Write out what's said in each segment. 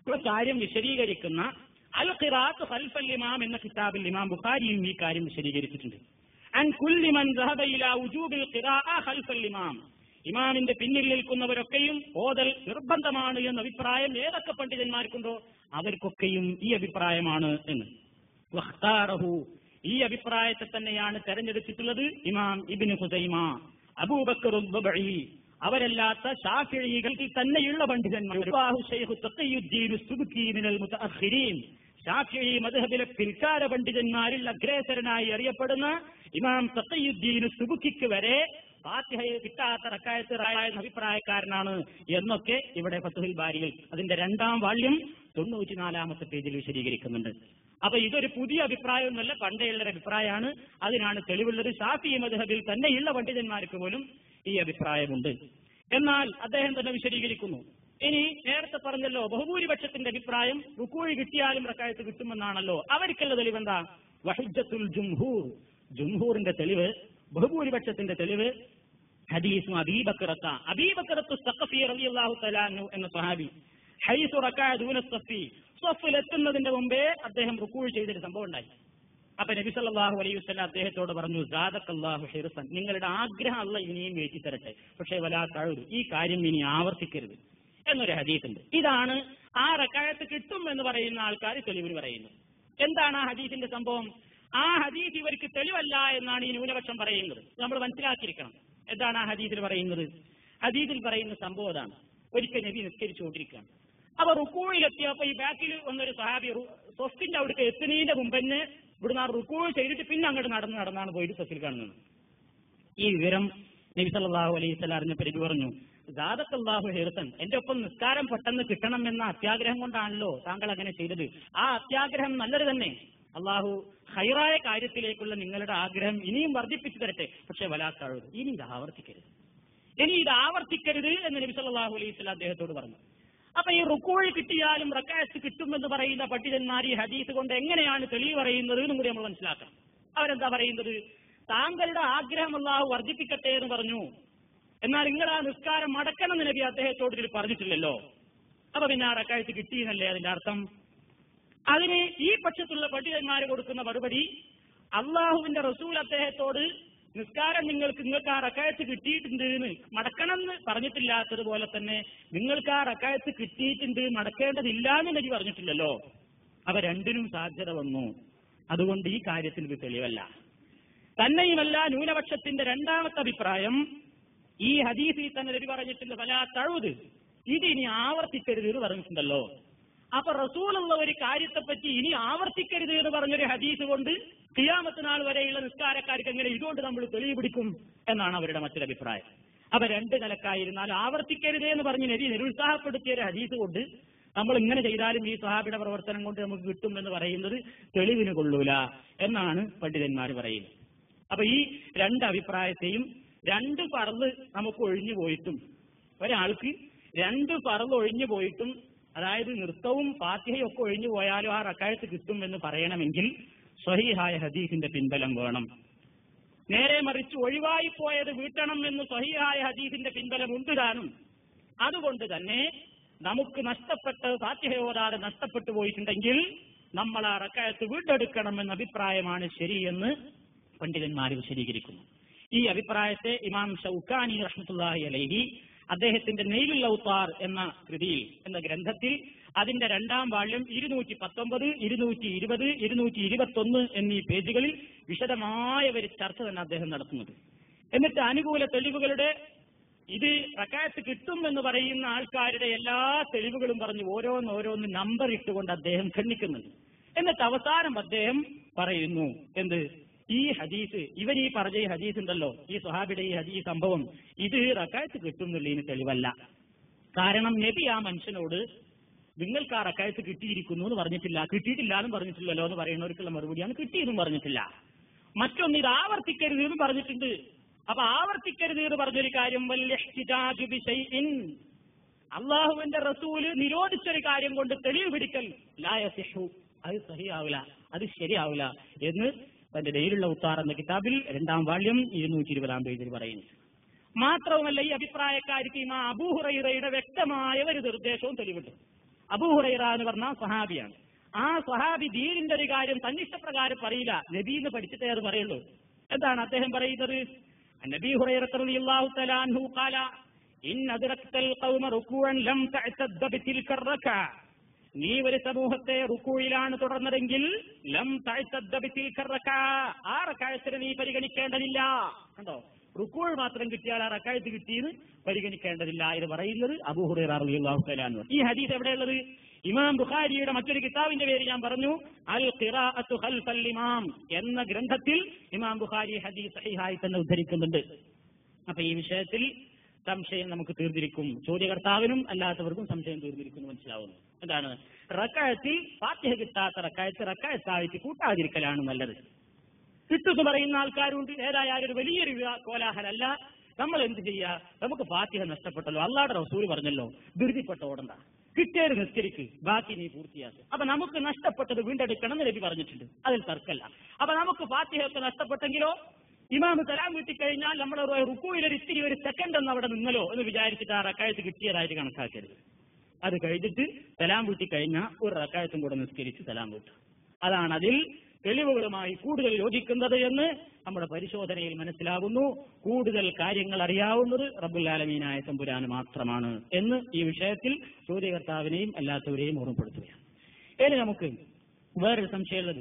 ഉള്ള കാര്യം വിശദീകരിക്കുന്ന അൽ ഖിറാത്ത് ഖൽഫൽ ഇമാം എന്ന കിതാബിൽ ഇമാം ബുഖാരിയും ഈ കാര്യം വിശദീകരിച്ചിട്ടുണ്ട് അൻ കുല്ലി മൻ ദഹബ ഇലാ വുജൂബിൽ ഖിറാഅ ഖൽഫൽ ഇമാം ഇമാമിന്റെ പിന്നിൽ നിൽക്കുന്നവരൊക്കെയും ഓതൽ നിർബന്ധമാണ് എന്ന അഭിപ്രായം ഏതൊക്കെ പണ്ഡിതന്മാർക്കുണ്ടോ അവർക്കൊക്കെയും ഈ അഭിപ്രായമാണ് എന്ന് വഖ്താറഹു ഈ അഭിപ്രായത്തെ തന്നെയാണ് തെരഞ്ഞെടുത്തിട്ടുള്ളത് ഇമാം ഇബ്നു ഹുസൈമ അബൂബക്കർ ഉദ്ബഈ അവരല്ലാത്ത ഷാഫിഈകൾക്ക് തന്നെയുള്ള പണ്ഡിതന്മാർ റവാഹു ശൈഖ് തഖിയുദ്ദീൻ സുബ്കി മിനൽ മുതഅഖിരീൻ ഷാഫിഈ മദ്ഹബിലെ പിൽക്കാര പണ്ഡിതന്മാരിൽ അഗ്രേസരനായി അറിയപ്പെടുന്ന ഇമാം തഖിയുദ്ദീൻ സുബ്കിക്ക് വരെ ഫാത്തിഹയെ കിട്ടാത്ത റക്കായത്ത് റായ എന്ന അഭിപ്രായക്കാരനാണ് എന്നൊക്കെ ഇവിടെ ഫത്തുഹിൽ ബാരിയിൽ അതിന്റെ രണ്ടാം വാള്യം തൊണ്ണൂറ്റിനാലാമത്തെ പേജിൽ വിശദീകരിക്കുന്നുണ്ട് അപ്പൊ ഇതൊരു പുതിയ അഭിപ്രായമൊന്നുമല്ല പണ്ടേയുള്ള ഒരു അഭിപ്രായമാണ് അതിനാണ് തെളിവുള്ളത് ഷാഫി മദ്ഹബിൽ തന്നെയുള്ള പണ്ഡിതന്മാർക്ക് പോലും ഈ അഭിപ്രായമുണ്ട് എന്നാൽ അദ്ദേഹം തന്നെ വിശദീകരിക്കുന്നു ഇനി നേരത്തെ പറഞ്ഞല്ലോ ബഹുഭൂരിപക്ഷത്തിന്റെ അഭിപ്രായം റുക്കൂഴി കിട്ടിയാലും റക്കായത്ത് കിട്ടുമെന്നാണല്ലോ അവർക്കുള്ള തെളിവെന്താ വഹിജത്തുൽ ജുംഹൂർ ജുംഹൂറിന്റെ തെളിവ് ബഹുഭൂരിപക്ഷത്തിന്റെ തെളിവ് ഹദീസും അബീബക്കറത്ത അബീബക്കറത്ത് സഖഫി റളിയല്ലാഹു തആലാനു എന്ന സ്വഹാബി ഹൈസു റക്കാ ദൂന സഫി സഫിൽ എത്തുന്നതിന്റെ മുമ്പേ അദ്ദേഹം റുക്കൂഴ് ചെയ്തൊരു സംഭവം ഉണ്ടായി അപ്പൊ നബി സല്ലല്ലാഹു അലൈഹി വസല്ലം അദ്ദേഹത്തോട് പറഞ്ഞു സാദക്കല്ലാഹു ഹിർസൻ നിങ്ങളുടെ ആഗ്രഹം അല്ല ഇനിയും വേറ്റി തരട്ടെ പക്ഷേ വലാ തഴു ഈ കാര്യം ഇനി ആവർത്തിക്കരുത് എന്നൊരു ഹദീസ് ഉണ്ട് ഇതാണ് ആ റക്കായത്ത് കിട്ടും എന്ന് പറയുന്ന ആൾക്കാർ തെളിവിന് പറയുന്നു എന്താണ് ആ ഹദീസിന്റെ സംഭവം ആ ഹദീസ് ഇവർക്ക് തെളിവല്ല എന്നാണ് ഈ ന്യൂനപക്ഷം പറയുന്നത് നമ്മൾ മനസ്സിലാക്കിയിരിക്കണം എന്താണ് ആ ഹദീസിൽ പറയുന്നത് ഹദീസിൽ പറയുന്ന സംഭവം അതാണ് ഒരിക്കൽ നബി നിസ്കരിച്ചുകൊണ്ടിരിക്കുകയാണ് അപ്പൊ റുക്കൂഴിലെത്തിയപ്പോ ഈ ബാക്കിൽ വന്നൊരു സഹാബി സ്വസ്തിന്റെ അവിടേക്ക് എത്തുന്നതിന്റെ മുമ്പ് തന്നെ ഇവിടുന്ന് ആ റുക്കൂ ചെയ്തിട്ട് പിന്നെ അങ്ങോട്ട് നടന്ന് നടന്നാണ് പോയിട്ട് സ്വത്തിൽ കാണുന്നത് ഈ വിവരം നബി സല്ലല്ലാഹു അലൈഹി സ്വലം അറിഞ്ഞപ്പോൾ നബി പറഞ്ഞു ജാദക്കല്ലാഹു ഹെർസൻ എന്റെ ഒപ്പം നിസ്കാരം പെട്ടെന്ന് കിട്ടണം എന്ന അത്യാഗ്രഹം കൊണ്ടാണല്ലോ താങ്കൾ അങ്ങനെ ചെയ്തത് ആ അത്യാഗ്രഹം നല്ലത് തന്നെ അള്ളാഹു ഹൈറായ കാര്യത്തിലേക്കുള്ള നിങ്ങളുടെ ആഗ്രഹം ഇനിയും വർദ്ധിപ്പിച്ചു തരട്ടെ പക്ഷെ വലാത്തഴു ഇനി ഇത് ആവർത്തിക്കരുത് ഇനി ഇത് ആവർത്തിക്കരുത് എന്ന് നബി സല്ലല്ലാഹു അലൈഹി സ്വലം അദ്ദേഹത്തോട് പറഞ്ഞു അപ്പൊ ഈ റുക്കോഴ് കിട്ടിയാലും റക്കായത്ത് കിട്ടുമെന്ന് പറയുന്ന പണ്ഡിതന്മാർ ഈ ഹദീസ് കൊണ്ട് എങ്ങനെയാണ് തെളിവ് പറയുന്നത് എന്നും കൂടി നമ്മൾ മനസ്സിലാക്കണം അവരെന്താ പറയുന്നത് താങ്കളുടെ ആഗ്രഹം അള്ളാഹു വർദ്ധിപ്പിക്കട്ടെ എന്ന് പറഞ്ഞു എന്നാൽ നിങ്ങൾ ആ നിസ്കാരം മടക്കണം എന്ന് നബി അദ്ദേഹത്തോട് ഇതിൽ പറഞ്ഞിട്ടില്ലല്ലോ അപ്പൊ പിന്നെ ആ റക്കായത്ത് കിട്ടിയെന്നല്ലേ അതിന്റെ അർത്ഥം അതിന് ഈ പക്ഷത്തുള്ള പണ്ഡിതന്മാർ കൊടുക്കുന്ന മറുപടി അള്ളാഹുവിന്റെ റസൂൽ അദ്ദേഹത്തോട് നിസ്കാരം നിങ്ങൾക്ക് നിങ്ങൾക്ക് ആ റക്കായത്ത് കിട്ടിയിട്ടുണ്ട് എന്ന് മടക്കണം എന്ന് പറഞ്ഞിട്ടില്ലാത്തതുപോലെ തന്നെ നിങ്ങൾക്ക് ആ റക്കായത്ത് കിട്ടിയിട്ടുണ്ട് മടക്കേണ്ടതില്ല എന്ന് നബി പറഞ്ഞിട്ടില്ലല്ലോ അവ രണ്ടിനും സാധ്യത വന്നു അതുകൊണ്ട് ഈ കാര്യത്തിൽ ഇത് തെളിവല്ല തന്നെയുമല്ല ന്യൂനപക്ഷത്തിന്റെ രണ്ടാമത്തെ അഭിപ്രായം ഈ ഹദീസിൽ തന്നെ നബി പറഞ്ഞിട്ടുണ്ട് പല തഴുത് ഇത് ഇനി ആവർത്തിക്കരുത് എന്ന് പറഞ്ഞിട്ടുണ്ടല്ലോ അപ്പൊ റസൂലുള്ള ഒരു കാര്യത്തെപ്പറ്റി ഇനി ആവർത്തിക്കരുത് എന്ന് പറഞ്ഞൊരു ഹദീസ് കൊണ്ട് കിയാമത്ത് നാൾ വരെയുള്ള നിസ്കാരക്കാർക്ക് എങ്ങനെ ഇതുകൊണ്ട് നമ്മൾ തെളിവ് പിടിക്കും എന്നാണ് അവരുടെ മറ്റൊരു അഭിപ്രായം അപ്പൊ രണ്ട് നിലക്കായിരുന്നാൽ ആവർത്തിക്കരുതേ എന്ന് പറഞ്ഞ് നബി നിരുത്സാഹപ്പെടുത്തിയ ഒരു ഹദീസ് കൊണ്ട് നമ്മൾ ഇങ്ങനെ ചെയ്താലും ഈ സ്വഹാബിയുടെ പ്രവർത്തനം കൊണ്ട് നമുക്ക് കിട്ടും എന്ന് പറയുന്നത് തെളിവിന് കൊള്ളൂല എന്നാണ് പണ്ഡിതന്മാർ പറയുന്നത് അപ്പൊ ഈ രണ്ട് അഭിപ്രായത്തെയും രണ്ട് പറന്ന് നമുക്ക് ഒഴിഞ്ഞു പോയിട്ടും ഒരാൾക്ക് രണ്ട് പറന്ന് ഒഴിഞ്ഞു പോയിട്ടും അതായത് നൃത്തവും ഫാത്തിഹയും ഒക്കെ ഒഴിഞ്ഞു പോയാലും ആ റക്കായത്ത് കിട്ടും എന്ന് പറയണമെങ്കിൽ സ്വഹീഹായ ഹദീസിന്റെ പിൻബലം വേണം നേരെ മറിച്ച് ഒഴിവായി പോയത് വീട്ടണം എന്ന് സ്വഹീഹായ ഹദീസിന്റെ പിൻബലം ഉണ്ട് താനും അതുകൊണ്ട് തന്നെ നമുക്ക് നഷ്ടപ്പെട്ട ഫാത്തിഹയോടാതെ നഷ്ടപ്പെട്ടു പോയിട്ടുണ്ടെങ്കിൽ നമ്മൾ ആ റക്കായത്ത് വീണ്ടെടുക്കണം എന്ന അഭിപ്രായമാണ് ശരിയെന്ന് പണ്ഡിതന്മാർ വിശദീകരിക്കുന്നു ഈ അഭിപ്രായത്തെ ഇമാം ഷൗക്കാനി റഹ്മത്തുള്ളാഹി അലൈഹി അദ്ദേഹത്തിന്റെ നെയ്ലുൽ ഔത്താർ എന്ന കൃതിയിൽ എന്ന ഗ്രന്ഥത്തിൽ അതിന്റെ രണ്ടാം വാള്യം ഇരുന്നൂറ്റി പത്തൊമ്പത് ഇരുന്നൂറ്റി ഇരുപത് ഇരുന്നൂറ്റി ഇരുപത്തൊന്ന് എന്നീ പേജുകളിൽ വിശദമായ ഒരു ചർച്ച തന്നെ അദ്ദേഹം നടത്തുന്നത് എന്നിട്ട് അനുകൂല തെളിവുകളുടെ ഇത് റക്കായത്ത് കിട്ടും എന്ന് പറയുന്ന ആൾക്കാരുടെ എല്ലാ തെളിവുകളും പറഞ്ഞ് ഓരോന്നോരോന്ന് നമ്പർ ഇട്ടുകൊണ്ട് അദ്ദേഹം ഖണ്ഡിക്കുന്നുണ്ട് എന്നിട്ട് അവസാനം അദ്ദേഹം പറയുന്നു എന്ത് ഈ ഹദീസ് ഇവർ ഈ പറഞ്ഞ ഈ ഹദീസ് ഉണ്ടല്ലോ ഈ സ്വഹാബിയുടെ ഈ ഹദീസ് സംഭവം ഇത് റക്കായത്ത് കിട്ടും എന്നുള്ളതിന് തെളിവല്ല കാരണം നബി ആ മനുഷ്യനോട് നിങ്ങൾക്ക് ആ റക്കായത്ത് കിട്ടിയിരിക്കുന്നു എന്ന് പറഞ്ഞിട്ടില്ല കിട്ടിയിട്ടില്ല എന്ന് പറഞ്ഞിട്ടില്ലല്ലോ എന്ന് പറയുന്നവർക്കുള്ള മറുപടിയാണ് കിട്ടിയെന്നും പറഞ്ഞിട്ടില്ല മറ്റൊന്ന് ഇത് ആവർത്തിക്കരുത് എന്ന് പറഞ്ഞിട്ടുണ്ട് അപ്പൊ ആവർത്തിക്കരുത് എന്ന് പറഞ്ഞൊരു കാര്യം വല്യഹ്തിജാജു ബിശൈഇൻ. അള്ളാഹുവിന്റെ റസൂല് നിരോധിച്ചൊരു കാര്യം കൊണ്ട് തെളിവ് പിടിക്കൽ ലായസിഹു അത് സഹിയാവില്ല അത് ശരിയാവില്ല എന്ന് തന്റെ നേരിലുള്ള ഉത്താർ എന്ന കിതാബിൽ രണ്ടാം വാള്യം ഇരുന്നൂറ്റി ഇരുപതാം പേജിൽ പറയുന്നു മാത്രവുമല്ല ഈ അഭിപ്രായക്കാർക്ക് ഈ അബൂഹുറയുടെ വ്യക്തമായ ഒരു നിർദ്ദേശവും തെളിവുണ്ട് അബൂഹുറൈറ എന്ന് പറഞ്ഞ സഹാബിയാണ് ആ സഹാബി ദീനിന്റെ ഒരു കാര്യം തന്നിഷ്ടപ്രകാരം പറയില്ല നബി എന്ന് പഠിച്ചിട്ടേ അത് പറയുള്ളൂ എന്താണ് അദ്ദേഹം പറയുന്നത് നബി ഹുറൈറത്ത് റളിയല്ലാഹു തആല അൻഹു ഖാല ഇൻ അദ്റക്തൽ ഖൗമ റുകൂഅൻ ലം തഅതദ്ദ ബിതിൽക റക്അ നീ ഒരു സമൂഹത്തെ റുക്കൂയിലാണ് തുടർന്നതെങ്കിൽ ലം തഅതദ്ദ ബിതിൽക റക്അ ആ റക്അത്തിന് നീ പരിഗണിക്കേണ്ടതില്ല കണ്ടോ റുക്കൂൾ മാത്രം കിട്ടിയാൽ ആ റക്കായത്ത് കിട്ടിയെന്ന് പരിഗണിക്കേണ്ടതില്ല ഇത് പറയുന്നത് അബൂഹുറൈറ റളിയല്ലാഹു തആല അൻഹു ഈ ഹദീസ് എവിടെയുള്ളത് ഇമാം ബുഖാരിയുടെ മറ്റൊരു കിതാബിന്റെ പേര് ഞാൻ പറഞ്ഞു അൽ ഖിറാഅത്തു ഖൽഫൽ ഇമാം എന്ന ഗ്രന്ഥത്തിൽ ഇമാം ബുഖാരി ഹദീസ് സഹിഹായി തന്നെ ഉദ്ധരിക്കുന്നുണ്ട് അപ്പൊ ഈ വിഷയത്തിൽ സംശയം നമുക്ക് തീർന്നിരിക്കും ചോദ്യകർത്താവിനും അല്ലാത്തവർക്കും സംശയം തീർന്നിരിക്കുന്നു മനസ്സിലാവുന്നു എന്താണ് റക്കായത്തിൽ ഫാത്തിഹ കിട്ടാത്ത റക്കായത്ത് റക്കായത്തായിട്ട് കൂട്ടാതിരിക്കലാണ് നല്ലത് കിട്ടുമെന്ന് പറയുന്ന ആൾക്കാരുണ്ട് ഏതായാലും ഒരു വലിയൊരു വിവാ- കോലാഹലല്ല നമ്മൾ എന്ത് ചെയ്യുക നമുക്ക് ഫാത്തിഹ നഷ്ടപ്പെട്ടല്ലോ അള്ളാടെ റസൂല് പറഞ്ഞല്ലോ ധൃതിപ്പെട്ട ഓടണ്ട കിട്ടിയത് നിസ്കരിക്ക് ബാക്കി നീ പൂർത്തിയാക്ക് അപ്പൊ നമുക്ക് നഷ്ടപ്പെട്ടത് വീണ്ടെടുക്കണം എന്ന് നബി പറഞ്ഞിട്ടുണ്ട് അതിൽ തർക്കല്ല അപ്പൊ നമുക്ക് ഫാത്തിഹയൊക്കെ നഷ്ടപ്പെട്ടെങ്കിലോ ഇമാമ് തരാൻ വീട്ടിക്കഴിഞ്ഞാൽ നമ്മൾ റുക്കുവിലൊരു ഇത്തിരി ഒരു സെക്കൻഡ് ഒന്ന് അവിടെ നിന്നല്ലോ എന്ന് വിചാരിച്ചിട്ട് ആ റക്കായത്ത് കിട്ടിയതായിട്ട് കണക്കാക്കരുത് അത് കഴിഞ്ഞിട്ട് സലാം വീട്ടി കഴിഞ്ഞാൽ ഒരു റക്കായത്തും കൂടെ നിസ്കരിച്ച് സലാം വീട്ടും അതാണ് അതിൽ തെളിവുകളുമായി കൂടുതൽ യോജിക്കുന്നത് എന്ന് നമ്മുടെ പരിശോധനയിൽ മനസ്സിലാകുന്നു കൂടുതൽ കാര്യങ്ങൾ അറിയാവുന്നത് റബ്ബുൽ ആലമീനായ തമ്പുരാന് മാത്രമാണ് എന്ന് ഈ വിഷയത്തിൽ ചോദ്യകർത്താവിനെയും അല്ലാത്തവരെയും ഓർമ്മപ്പെടുത്തുകയാണ് ഇനി നമുക്ക് വേറൊരു സംശയമുള്ളത്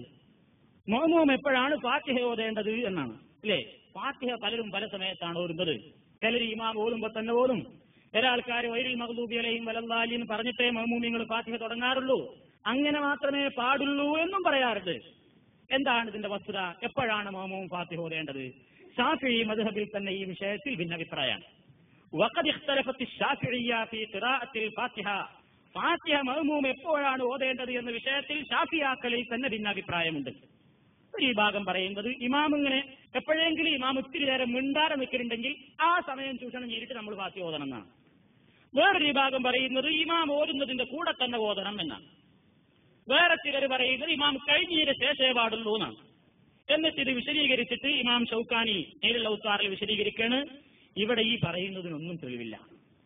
മോമോം എപ്പോഴാണ് ഫാത്തിഹ ഓതേണ്ടത് എന്നാണ് അല്ലേ ഫാത്തിഹ പലരും പല സമയത്താണ് ഓരുന്നത് ചിലർ ഇമാം ഓതുമ്പോ തന്നെ ഓതും ചില ആൾക്കാർ വൈരിൽ മഹദൂബി അലയും വലല്ലാലി എന്ന് പറഞ്ഞിട്ടേ മഹമൂമിങ്ങൾ ഫാത്തിഹ തുടങ്ങാറുള്ളൂ അങ്ങനെ മാത്രമേ പാടുള്ളൂ എന്നും പറയാറുണ്ട് എന്താണ് ഇതിന്റെ വസ്തുത എപ്പോഴാണ് മഹമൂം ഫാത്തിഹ ഓതേണ്ടത് ഷാഫി മദ്ഹബിൽ തന്നെ ഈ വിഷയത്തിൽ ഭിന്നഭിപ്രായമാണ് وقد اختلفت الشافعية في قراءة الفاتحة ഫാത്തിഹ മഹ്മൂം എപ്പോഴാണ് ഓതേണ്ടത് എന്ന വിഷയത്തിൽ ഷാഫിയാക്കളിൽ തന്നെ ഭിന്നാഭിപ്രായമുണ്ട് ഒരു വിഭാഗം പറയുന്നത് ഇമാം ഇങ്ങനെ എപ്പോഴെങ്കിലും ഇമാം ഒത്തിരി നേരം മിണ്ടാതെ നിൽക്കുന്നുണ്ടെങ്കിൽ ആ സമയം ചൂഷണം ചെയ്തിട്ട് നമ്മൾ ഫാത്തി ഓതണം എന്നാണ് വേറൊരു വിഭാഗം പറയുന്നത് ഇമാം ഓതുന്നതിന്റെ കൂടെ തന്നെ ഓതണം എന്നാണ് വേറെ ചിലർ പറയുന്നത് ഇമാം കഴിഞ്ഞതിന് ശേഷമേ പാടുള്ളൂ എന്നാണ് എന്നിട്ട് ഇത് വിശദീകരിച്ചിട്ട് ഇമാം ഷൗക്കാനി നേരിലുള്ള ഉത്താറിൽ വിശദീകരിക്കാണ് ഇവിടെ ഈ പറയുന്നതിനൊന്നും തെളിവില്ല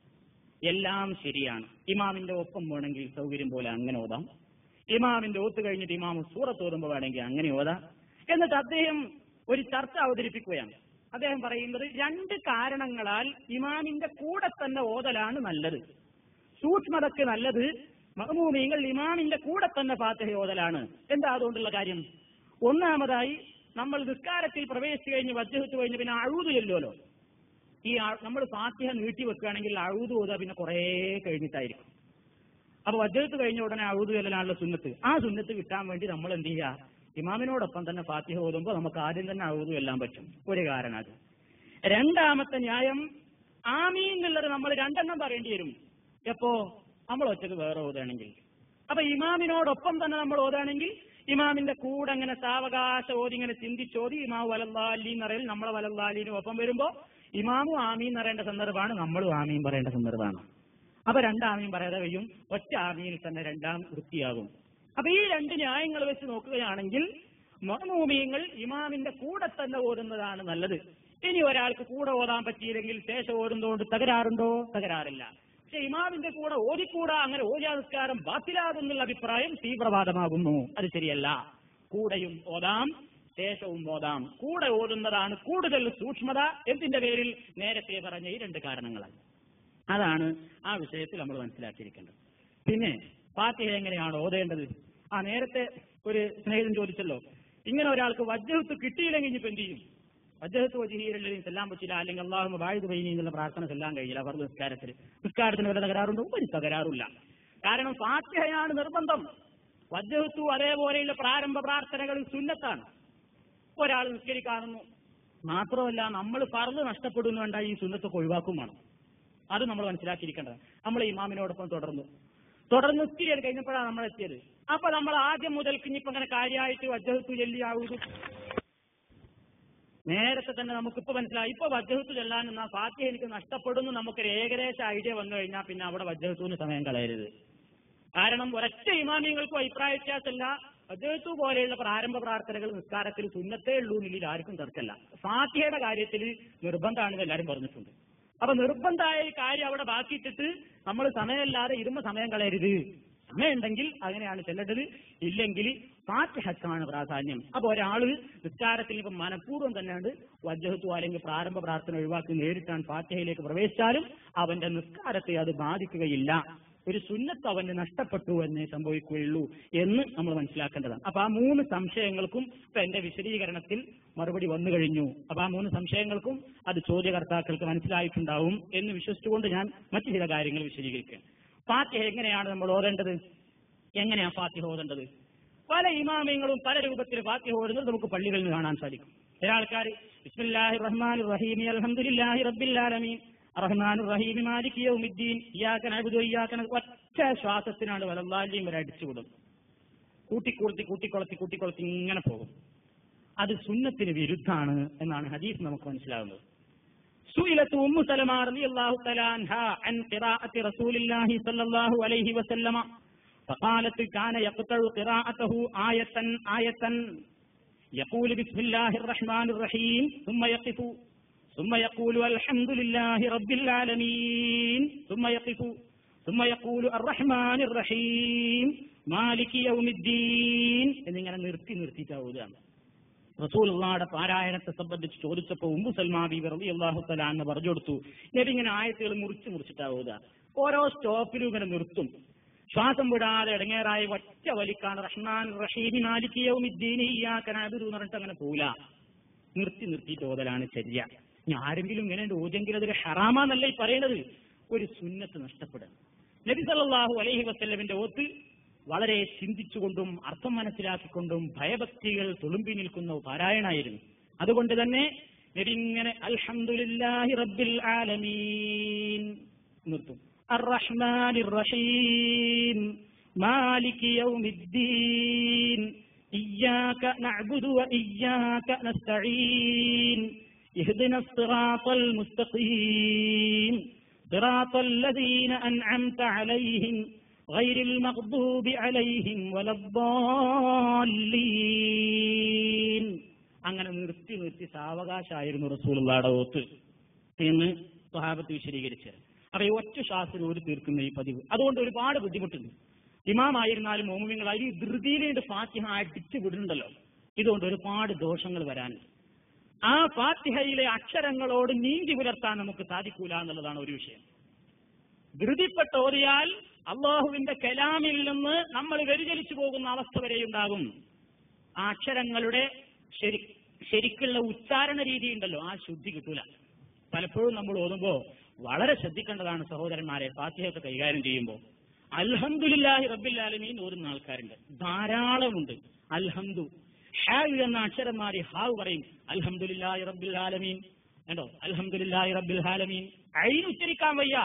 എല്ലാം ശരിയാണ് ഇമാമിന്റെ ഒപ്പം വേണമെങ്കിൽ സൗകര്യം പോലെ അങ്ങനെ ഓതാം ഇമാമിന്റെ ഓത്ത് കഴിഞ്ഞിട്ട് ഇമാം സൂറത്ത് ഓതുമ്പോൾ വേണമെങ്കിൽ അങ്ങനെ ഓതാം എന്നിട്ട് അദ്ദേഹം ഒരു ചർച്ച അവതരിപ്പിക്കുകയാണ് അദ്ദേഹം പറയുന്നത് രണ്ട് കാരണങ്ങളാൽ ഇമാമിന്റെ കൂടെ തന്നെ ഓതലാണ് നല്ലത് സൂക്ഷ്മതയ്ക്ക് നല്ലത് മഹമൂമിങ്ങൾ ഇമാമിന്റെ കൂടെ തന്നെ ഫാത്തിഹ ഓതലാണ് എന്താ അതുകൊണ്ടുള്ള കാര്യം ഒന്നാമതായി നമ്മൾ നിസ്കാരത്തിൽ പ്രവേശിച്ചു കഴിഞ്ഞ് വജ്ജഹത്ത് കഴിഞ്ഞ് പിന്നെ അഴുതു ചെല്ലുമല്ലോ ഈ നമ്മൾ ഫാത്തിഹ നീട്ടി വെക്കുകയാണെങ്കിൽ അഴുതു ഓതുക പിന്നെ കുറേ കഴിഞ്ഞിട്ടായിരിക്കും അപ്പൊ വജ്ജഹത്ത് കഴിഞ്ഞ ഉടനെ അഴുതു ചെല്ലലാണല്ലോ സുന്നത്ത് ആ സുന്നത്ത് കിട്ടാൻ വേണ്ടി നമ്മൾ എന്ത് ചെയ്യുക ഇമാമിനോടൊപ്പം തന്നെ ഫാത്തിഹ ഓതുമ്പോൾ നമുക്ക് ആദ്യം തന്നെ അഴുതു എല്ലാം പറ്റും ഒരു കാരണം അത് രണ്ടാമത്തെ ന്യായം ആമീൻ എന്നുള്ളത് നമ്മൾ രണ്ടെണ്ണം പറയേണ്ടി വരും എപ്പോ നമ്മൾ ഒറ്റക്ക് വേറെ ഓതുകയാണെങ്കിൽ അപ്പൊ ഇമാമിനോടൊപ്പം തന്നെ നമ്മൾ ഓതുകയാണെങ്കിൽ ഇമാമിന്റെ കൂടെ അങ്ങനെ സാവകാശ ഓതി ഇങ്ങനെ ചിന്തിച്ചോതി ഇമാവ് വലല്ലാലി എന്നറിയൽ നമ്മളെ വലല്ലാലിനും ഒപ്പം വരുമ്പോ ഇമാമും ആമീൻ പറയേണ്ട സന്ദർഭമാണ് നമ്മളും ആമീൻ പറയേണ്ട സന്ദർഭമാണ് അപ്പൊ രണ്ടാമീൻ പറയാതെ കഴിയും ഒറ്റ ആമീനിൽ തന്നെ രണ്ടാം വൃത്തിയാകും അപ്പൊ ഈ രണ്ട് ന്യായങ്ങൾ വെച്ച് നോക്കുകയാണെങ്കിൽ മഹമൂമിയങ്ങൾ ഇമാമിന്റെ കൂടെ തന്നെ ഓടുന്നതാണ് നല്ലത് ഇനി ഒരാൾക്ക് കൂടെ ഓതാൻ പറ്റിയില്ലെങ്കിൽ ശേഷം ഓടുന്നതുകൊണ്ട് തകരാറുണ്ടോ തകരാറില്ല പക്ഷെ ഇമാമിന്റെ കൂടെ ഓതിക്കൂടാ അങ്ങനെ ഓതിയ നിസ്കാരം ബാത്തിലാകുന്നുള്ള അഭിപ്രായം തീവ്രവാദമാകുന്നു അത് ശരിയല്ല കൂടെയും ഓതാം ശേഷവും ഓതാം കൂടെ ഓതുന്നതാണ് കൂടുതൽ സൂക്ഷ്മത എന്തിന്റെ പേരിൽ നേരത്തെ പറഞ്ഞ ഈ രണ്ട് കാരണങ്ങളാണ് അതാണ് ആ വിഷയത്തിൽ നമ്മൾ മനസ്സിലാക്കിയിരിക്കേണ്ടത് പിന്നെ ഫാത്തിഹ എങ്ങനെയാണ് ഓതേണ്ടത് ആ നേരത്തെ ഒരു സ്നേഹിതൻ ചോദിച്ചല്ലോ ഇങ്ങനെ ഒരാൾക്ക് വജ്ജഹത്ത് കിട്ടിയില്ലെങ്കിൽ ഇനിയിപ്പോ എന്ത് ചെയ്യും വജ്ജഹത്ത് വജിഹീരല്ലെങ്കിൽ ചെല്ലാൻ പറ്റില്ല അല്ലെങ്കിൽ അള്ളാഹു വായുത് വൈനി എന്നുള്ള പ്രാർത്ഥന ചെല്ലാൻ കഴിയില്ല അവർ നിസ്കാരത്തിൽ നിസ്കാരത്തിന് വല്ല തകരാറുണ്ടോ ഒരു തകരാറില്ല കാരണം ഫാത്തിഹയാണ് നിർബന്ധം വജ്ജഹത്തു അതേപോലെയുള്ള പ്രാരംഭ പ്രാർത്ഥനകൾ സുന്നത്താണ് ഒരാൾ നിസ്കരിക്കാണെന്നു മാത്രമല്ല നമ്മൾ പറന്ന് നഷ്ടപ്പെടുന്നു വേണ്ട ഈ സുന്നത്തൊക്കെ ഒഴിവാക്കും വേണം അത് നമ്മൾ മനസ്സിലാക്കിയിരിക്കേണ്ടത് നമ്മൾ ഇമാമിനോടൊപ്പം തുടർന്നു തുടർന്ന് നിസ്കരിക്കാൻ കഴിഞ്ഞപ്പോഴാണ് നമ്മൾ എത്തിയത് അപ്പൊ നമ്മൾ ആദ്യം മുതൽക്ക് ഇനിയിപ്പോ അങ്ങനെ കാര്യമായിട്ട് വജ്ജഹത്തു ചെല്ലിയാവൂത് നേരത്തെ തന്നെ നമുക്കിപ്പോ മനസ്സിലായി ഇപ്പൊ വജ്ജഹത്ത് ചെല്ലാൻ എന്നാ ഫാത്തിഹ എനിക്ക് നഷ്ടപ്പെടുന്നു നമുക്കൊരു ഏകദേശ ഐഡിയ വന്നു കഴിഞ്ഞാൽ പിന്നെ അവിടെ വജ്ജഹത്തുവിന് സമയം കളയരുത് കാരണം ഒരൊറ്റ ഇമാമിയങ്ങൾക്കും അഭിപ്രായ വ്യത്യാസമല്ല വജ്ജഹത്തു പോലെയുള്ള പ്രാരംഭ പ്രാർത്ഥനകൾ നിസ്കാരത്തിൽ സുന്നത്തേ ഉള്ളൂ എന്നുള്ളിൽ ആർക്കും തർക്കമല്ല ഫാത്തിഹയുടെ കാര്യത്തിൽ നിർബന്ധമാണെന്ന് എല്ലാവരും പറഞ്ഞിട്ടുണ്ട് അപ്പൊ നിർബന്ധമായ ഈ കാര്യം അവിടെ ബാക്കിയിട്ടിട്ട് നമ്മൾ സമയമില്ലാതെ ഇരുമ്പ സമയം കളയരുത് സമയമുണ്ടെങ്കിൽ അങ്ങനെയാണ് ചെല്ലേണ്ടത് ഇല്ലെങ്കിൽ ഫാത്തിഹക്കാണ് പ്രാധാന്യം അപ്പൊ ഒരാള് നിസ്കാരത്തിൽ ഇപ്പം മനഃപൂർവ്വം തന്നെയാണ് വജ്ജഹത്വം അല്ലെങ്കിൽ പ്രാരംഭ പ്രാർത്ഥന ഒഴിവാക്കി നേരിട്ടാണ് ഫാത്തിഹയിലേക്ക് പ്രവേശിച്ചാലും അവന്റെ നിസ്കാരത്തെ അത് ബാധിക്കുകയില്ല ഒരു സുന്നത്ത് അവന് നഷ്ടപ്പെട്ടു എന്നേ സംഭവിക്കുകയുള്ളൂ എന്ന് നമ്മൾ മനസ്സിലാക്കേണ്ടതാണ് അപ്പൊ ആ മൂന്ന് സംശയങ്ങൾക്കും ഇപ്പൊ എന്റെ വിശദീകരണത്തിൽ മറുപടി വന്നു കഴിഞ്ഞു അപ്പൊ ആ മൂന്ന് സംശയങ്ങൾക്കും അത് ചോദ്യകർത്താക്കൾക്ക് മനസ്സിലായിട്ടുണ്ടാവും എന്ന് വിശ്വസിച്ചുകൊണ്ട് ഞാൻ മറ്റു ചില കാര്യങ്ങൾ വിശദീകരിക്കുക ഫാത്തിഹ എങ്ങനെയാണ് നമ്മൾ ഓതേണ്ടത് എങ്ങനെയാണ് ഫാത്തിഹ ഓതേണ്ടത് പല ഇമാമയങ്ങളും പല രൂപത്തിൽ ഫാത്തിഹ ഓടുന്നത് നമുക്ക് പള്ളികളിൽ നിന്ന് കാണാൻ സാധിക്കും ചില ആൾക്കാർ ബിസ്മില്ലാഹി റഹ്മാൻ റഹീമി അൽഹംദുലില്ലാഹി റബ്ബിൽ ആലമീൻ റഹ്മാൻ റഹീമി മാലിക് യൗമിദ്ദീൻ ഇയ്യാക നഅ്ബുദു ഇയ്യാക നസ്തഈൻ ഒറ്റ ശ്വാസത്തിനാണ് വലല്ലാഹിയും വരെ അടിച്ചുവിടും കൂട്ടിക്കൊളുത്തി കൂട്ടിക്കൊളത്തി കൂട്ടിക്കൊളത്തി ഇങ്ങനെ പോകും അത് സുന്നത്തിന് വിരുദ്ധാണ് എന്നാണ് ഹദീസ് നമുക്ക് മനസ്സിലാകുന്നത് سئلت أم سلمة رضي الله تعالى عنها عن قراءة رسول الله صلى الله عليه وسلم فقالت كان يقطع قراءته آية آية يقول بسم الله الرحمن الرحيم ثم يقف ثم يقول الحمد لله رب العالمين ثم يقف ثم يقول الرحمن الرحيم مالك يوم الدين എന്നിങ്ങനെ നിർത്തി നിർത്തിയിട്ടാവുകയാണ് റസൂലുള്ളാടെ പാരായണത്തെ സംബന്ധിച്ച് ചോദിച്ചപ്പോൾ ഉമ്പു സൽമാബി വെറുതെ അള്ളാഹു തലാന്ന് പറഞ്ഞു കൊടുത്തു നബി ഇങ്ങനെ ആയത്തുകൾ മുറിച്ച് മുറിച്ചിട്ടാവുക ഓരോ സ്റ്റോപ്പിലും ഇങ്ങനെ നിർത്തും ശ്വാസം വിടാതെ ഇടങ്ങേറായ ഒറ്റ വലിക്കാണ് റഹ്മാൻ റഷീദി മാലിക്കിയവും ഇദ്ദീനിയാക്കനാതൊരു എന്ന് പറഞ്ഞിട്ട് അങ്ങനെ പോല നിർത്തി നിർത്തിയിട്ട് ഓതലാണ് ചര്യ ഇനി ആരെങ്കിലും ഇങ്ങനെ ഓതെങ്കിൽ അതൊരു ഹറാമാന്നല്ല ഈ പറയണത് ഒരു സുന്നത്ത് നഷ്ടപ്പെടുക നബി സല്ലല്ലാഹു അലൈഹി വസല്ലമിന്റെ ഓത്ത് വളരെ ചിന്തിച്ചുകൊണ്ടും അർത്ഥം മനസ്സിലാക്കിക്കൊണ്ടും ഭയഭക്തികൾ തുളുമ്പി നിൽക്കുന്ന പാരായണായിരുന്നു അതുകൊണ്ട് തന്നെ നബി ഇങ്ങനെ അൽഹംദുലില്ലാഹി റബ്ബിൽ ആലമീൻ നിർത്തും الرحمن الرحيم مالك يوم الدين إياك نعبد وإياك نستعين اهدنا الصراط المستقيم صراط الذين أنعمت عليهم غير المغضوب عليهم ولا الضالين അങ്ങനെ നിർത്തി നിർത്തി സാവകാശമായിരുന്നു റസൂലുള്ളാടെ ഓത്ത് എന്ന് സ്വഹാബത്ത് വിശദീകരിച്ചത് അപ്പൊ ഈ ഒറ്റ ശ്വാസം ഒരു തീർക്കുന്ന ഈ പതിവ് അതുകൊണ്ട് ഒരുപാട് ബുദ്ധിമുട്ടുണ്ട് ഇമാമായിരുന്നാലും മോമിങ്ങളായി ഈ ധൃതിയിലേട്ട് ഫാത്തിഹ അടിച്ചു വിടുന്നുണ്ടല്ലോ ഇതുകൊണ്ട് ഒരുപാട് ദോഷങ്ങൾ വരാനുണ്ട് ആ ഫാത്തിഹയിലെ അക്ഷരങ്ങളോട് നീതി പുലർത്താൻ നമുക്ക് സാധിക്കൂല എന്നുള്ളതാണ് ഒരു വിഷയം ധൃതിപ്പെട്ട് ഓതിയാൽ അള്ളാഹുവിന്റെ കലാമിൽ നിന്ന് നമ്മൾ വ്യതിചലിച്ചു പോകുന്ന അവസ്ഥ വരെയുണ്ടാകും ആ അക്ഷരങ്ങളുടെ ശരി ശരിക്കുള്ള ഉച്ചാരണ രീതി ഉണ്ടല്ലോ ആ ശുദ്ധി കിട്ടൂല പലപ്പോഴും നമ്മൾ ഓതുമ്പോ വളരെ ശ്രദ്ധിക്കേണ്ടതാണ് സഹോദരന്മാരെ ഫാത്തിഹയൊക്കെ കൈകാര്യം ചെയ്യുമ്പോൾ അൽഹംദുലില്ലാഹി റബ്ബില്ലാലമീൻ ഓരുന്ന ആൾക്കാരുണ്ട് ധാരാളമുണ്ട് അൽഹംദു ഹാവ് എന്ന അക്ഷരം മാറി ഹാവ് പറയും അൽഹംദുലില്ലാഹി റബ്ബിൽ ആലമീൻ കണ്ടോ അൽഹംദുലില്ലാഹി റബ്ബിൽ ആലമീൻ അയിന് ഉച്ചരിക്കാൻ വയ്യ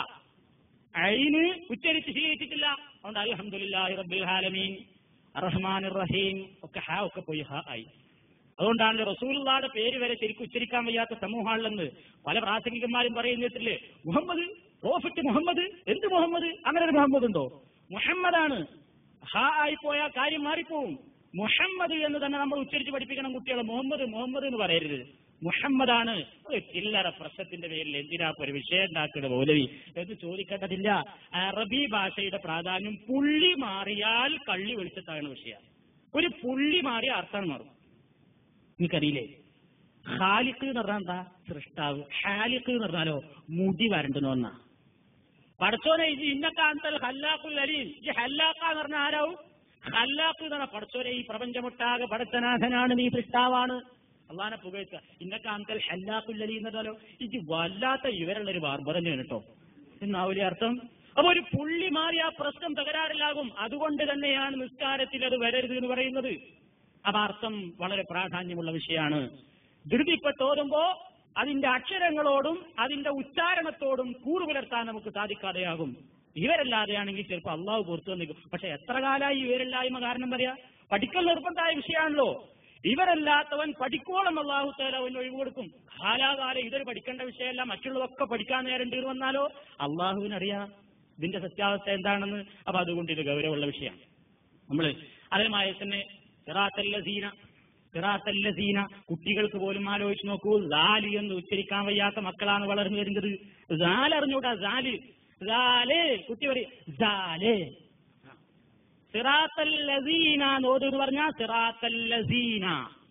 അയിന് ഉച്ചരിച്ച് ശീലിച്ചിട്ടില്ല അതുകൊണ്ട് അൽഹംദുലില്ലാഹി റബ്ബിൽ ആലമീൻ റഹ്മാൻ റഹീം ഒക്കെ ഹാ ഒക്കെ പോയി ഹാ ആയി അതുകൊണ്ടാണ് റസൂലുള്ളാടെ പേര് വരെ ശരിക്കും ഉച്ചരിക്കാൻ വയ്യാത്ത സമൂഹമാണെന്ന് പല പ്രാസംഗികന്മാരും പറയുന്നിട്ടില്ലേ മുഹമ്മദ് പ്രോഫിറ്റ് മുഹമ്മദ് എന്ത് മുഹമ്മദ് അങ്ങനെ ഒരു മുഹമ്മദ് ഉണ്ടോ മുഹമ്മദാണ് ഹാ ആയി പോയാൽ കാര്യം മാറിപ്പോവും മുഹമ്മദ് എന്ന് തന്നെ നമ്മൾ ഉച്ചരിച്ച് പഠിപ്പിക്കണം കുട്ടികളെ മുഹമ്മദ് മുഹമ്മദ് എന്ന് പറയരുത് മുഹമ്മദാണ് ഒരു ചില്ലറ പ്രശ്നത്തിന്റെ പേരിൽ എന്തിനാ ഇപ്പൊ ഒരു വിഷയം ഉണ്ടാക്കുന്നത് മൗലവി എന്ന് ചോദിക്കേണ്ടതില്ല അറബി ഭാഷയുടെ പ്രാധാന്യം പുള്ളി മാറിയാൽ കള്ളി വെളിച്ചത്താകുന്ന വിഷയം ഒരു പുള്ളി മാറിയ അർത്ഥം മാറും നിനക്കറിയില്ലേ ഹാലിക്ക് എന്ന് പറഞ്ഞാൽ എന്താ സൃഷ്ടാവ് ഹാലിക്ക് എന്ന് പറഞ്ഞാലോ മുടി വരണ്ടെന്ന് വന്ന പടച്ചോനെ ഇത് ഇന്നക്കാന്തൽ ഹല്ലാഖുൽ അലീം ഈ ഹല്ലാക്ക എന്ന് പറഞ്ഞാൽ ആരാവും ഹല്ലാഖ് എന്ന് പറഞ്ഞാൽ പടച്ചോനെ ഈ പ്രപഞ്ചമൊട്ടാകെ പടച്ചനാഥനാണ് നീ സൃഷ്ടാവാണ് അള്ളാനെ പുകഴ്ത്ത ഇന്നക്കാന്തൽ ഹല്ലാഖുൽ അലീം എന്ന് പറഞ്ഞാലോ ഇത് വല്ലാത്ത ഇവരുള്ള ഒരു ബാർബർ തന്നെയാണ് കേട്ടോ എന്നാവൂലേ അർത്ഥം അപ്പൊ ഒരു പുള്ളി മാറി ആ പ്രശ്നം തകരാറിലാകും അതുകൊണ്ട് തന്നെയാണ് നിസ്കാരത്തിൽ അത് വരരുത് എന്ന് പറയുന്നത് അപ്പൊ അർത്ഥം വളരെ പ്രാധാന്യമുള്ള വിഷയമാണ് ധൃതിപ്പെട്ട് ഓതുമ്പോ അതിന്റെ അക്ഷരങ്ങളോടും അതിന്റെ ഉച്ചാരണത്തോടും കൂറു പുലർത്താൻ നമുക്ക് സാധിക്കാതെയാകും ഇവരല്ലാതെയാണെങ്കിൽ ചിലപ്പോൾ അള്ളാഹു പുറത്തു വന്നിരിക്കും പക്ഷെ എത്ര കാലമായി ഇവരില്ലായ്മ കാരണം പറയാ പഠിക്കൽ നിർബന്ധമായ വിഷയമാണല്ലോ ഇവരല്ലാത്തവൻ പഠിക്കോളം അള്ളാഹു തേല അവന് ഒഴിവ് കൊടുക്കും കാലാകാലം ഇതൊരു പഠിക്കേണ്ട വിഷയമല്ല മറ്റുള്ളതൊക്കെ പഠിക്കാൻ നേരം തീർ വന്നാലോ അള്ളാഹുവിനറിയാം ഇതിന്റെ സത്യാവസ്ഥ എന്താണെന്ന് അപ്പൊ അതുകൊണ്ട് ഇത് ഗൗരവമുള്ള വിഷയമാണ് നമ്മള് അതുമായി തന്നെ സിറാത്തല്ലസീന സിറാത്തല്ലസീന കുട്ടികൾക്ക് പോലും ആലോചിച്ച് നോക്കൂ ദാലി എന്ന് ഉച്ചരിക്കാൻ വയ്യാത്ത മക്കളാണ് വളർന്നു വരുന്നത് ദാൽ അറിഞ്ഞൂടാ ദാല് ദാല് കുട്ടി പറയും ദാല് സിറാത്തല്ലസീന നോദൂർ പറഞ്ഞ സിറാത്തല്ലസീന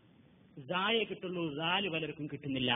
സായെ കിട്ടുള്ളൂ സാല് പലർക്കും കിട്ടുന്നില്ല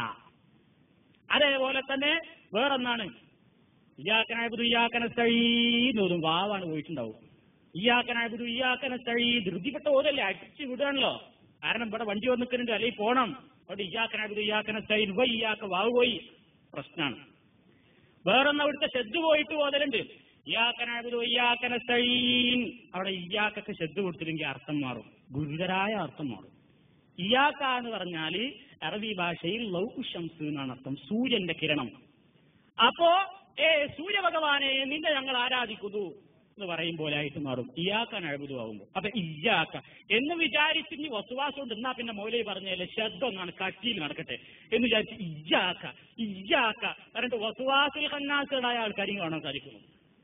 അതേപോലെ തന്നെ വേറൊന്നാണ് ഇയാക്കനായബുദു ഇയാക്കനസ്തഴീന്നോതും വാവാണ് പോയിട്ടുണ്ടാവും ഇയാക്കനായബുദു ഇയാക്കനസ്തഴീ ധൃതിപ്പെട്ട ഓരല്ലേ അടിച്ചു വിടുകയാണല്ലോ കാരണം ഇവിടെ വണ്ടി വന്ന് നിൽക്കുന്നുണ്ട് അല്ലെങ്കിൽ പോണം അവിടെ ഇയാക്കനായബുദു ഇയാക്കനസ്തഴീൻ വൈ ഇയാക്ക വാവ് പോയി പ്രശ്നമാണ് വേറൊന്ന് അവിടുത്തെ ശ്രദ്ധ പോയിട്ട് പോതലുണ്ട് ഇയാക്കനായബുദു ഇയാക്കനസ്തഴീൻ അവിടെ ഇയാക്കൊക്കെ ശ്രദ്ധ കൊടുത്തില്ലെങ്കിൽ അർത്ഥം മാറും ഗുരുതരായ അർത്ഥം മാറും ഇയാക്ക എന്ന് പറഞ്ഞാല് അറബി ഭാഷയിൽ ലൗ ഷംസ് എന്നാണ് അർത്ഥം സൂര്യന്റെ കിരണം അപ്പോ ഏ സൂര്യഭഗവാനെ നിന്നെ ഞങ്ങൾ ആരാധിക്കുന്നു എന്ന് പറയും പോലെ ആയിട്ട് മാറും ഇയാക്കാൻ അഴുതുവാകുമ്പോൾ അപ്പൊ ഇയാക്ക എന്ന് വിചാരിച്ച് ഇനി വസുവാസം ഉണ്ട് എന്നാ പിന്നെ മൗലൈ പറഞ്ഞല്ലേ ശബ്ദം ഒന്നാണ് കട്ടിയിൽ നടക്കട്ടെ എന്ന് വിചാരിച്ച് ഇയാക്ക ഇയാക്ക പറഞ്ഞിട്ട് വസുവാസിൽ കന്നാസുകളായ ആൾക്കാരും കാണാൻ സാധിക്കുന്നു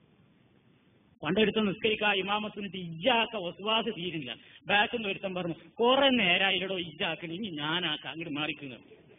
പണ്ടെടുത്ത് നിസ്കരിക്ക ഇമാമത്തിനിട്ട് ഇജ്ജാക്ക വസുവാസ് തീരില്ല ബാക്കിൽ നിന്ന് ഒരുത്തൻ പറഞ്ഞു കുറെ നേരായില്ലടോ ഇജ്ജാക്കണ ഇനി ഞാനാക്ക അങ്ങോട്ട് മാറിക്കുന്നു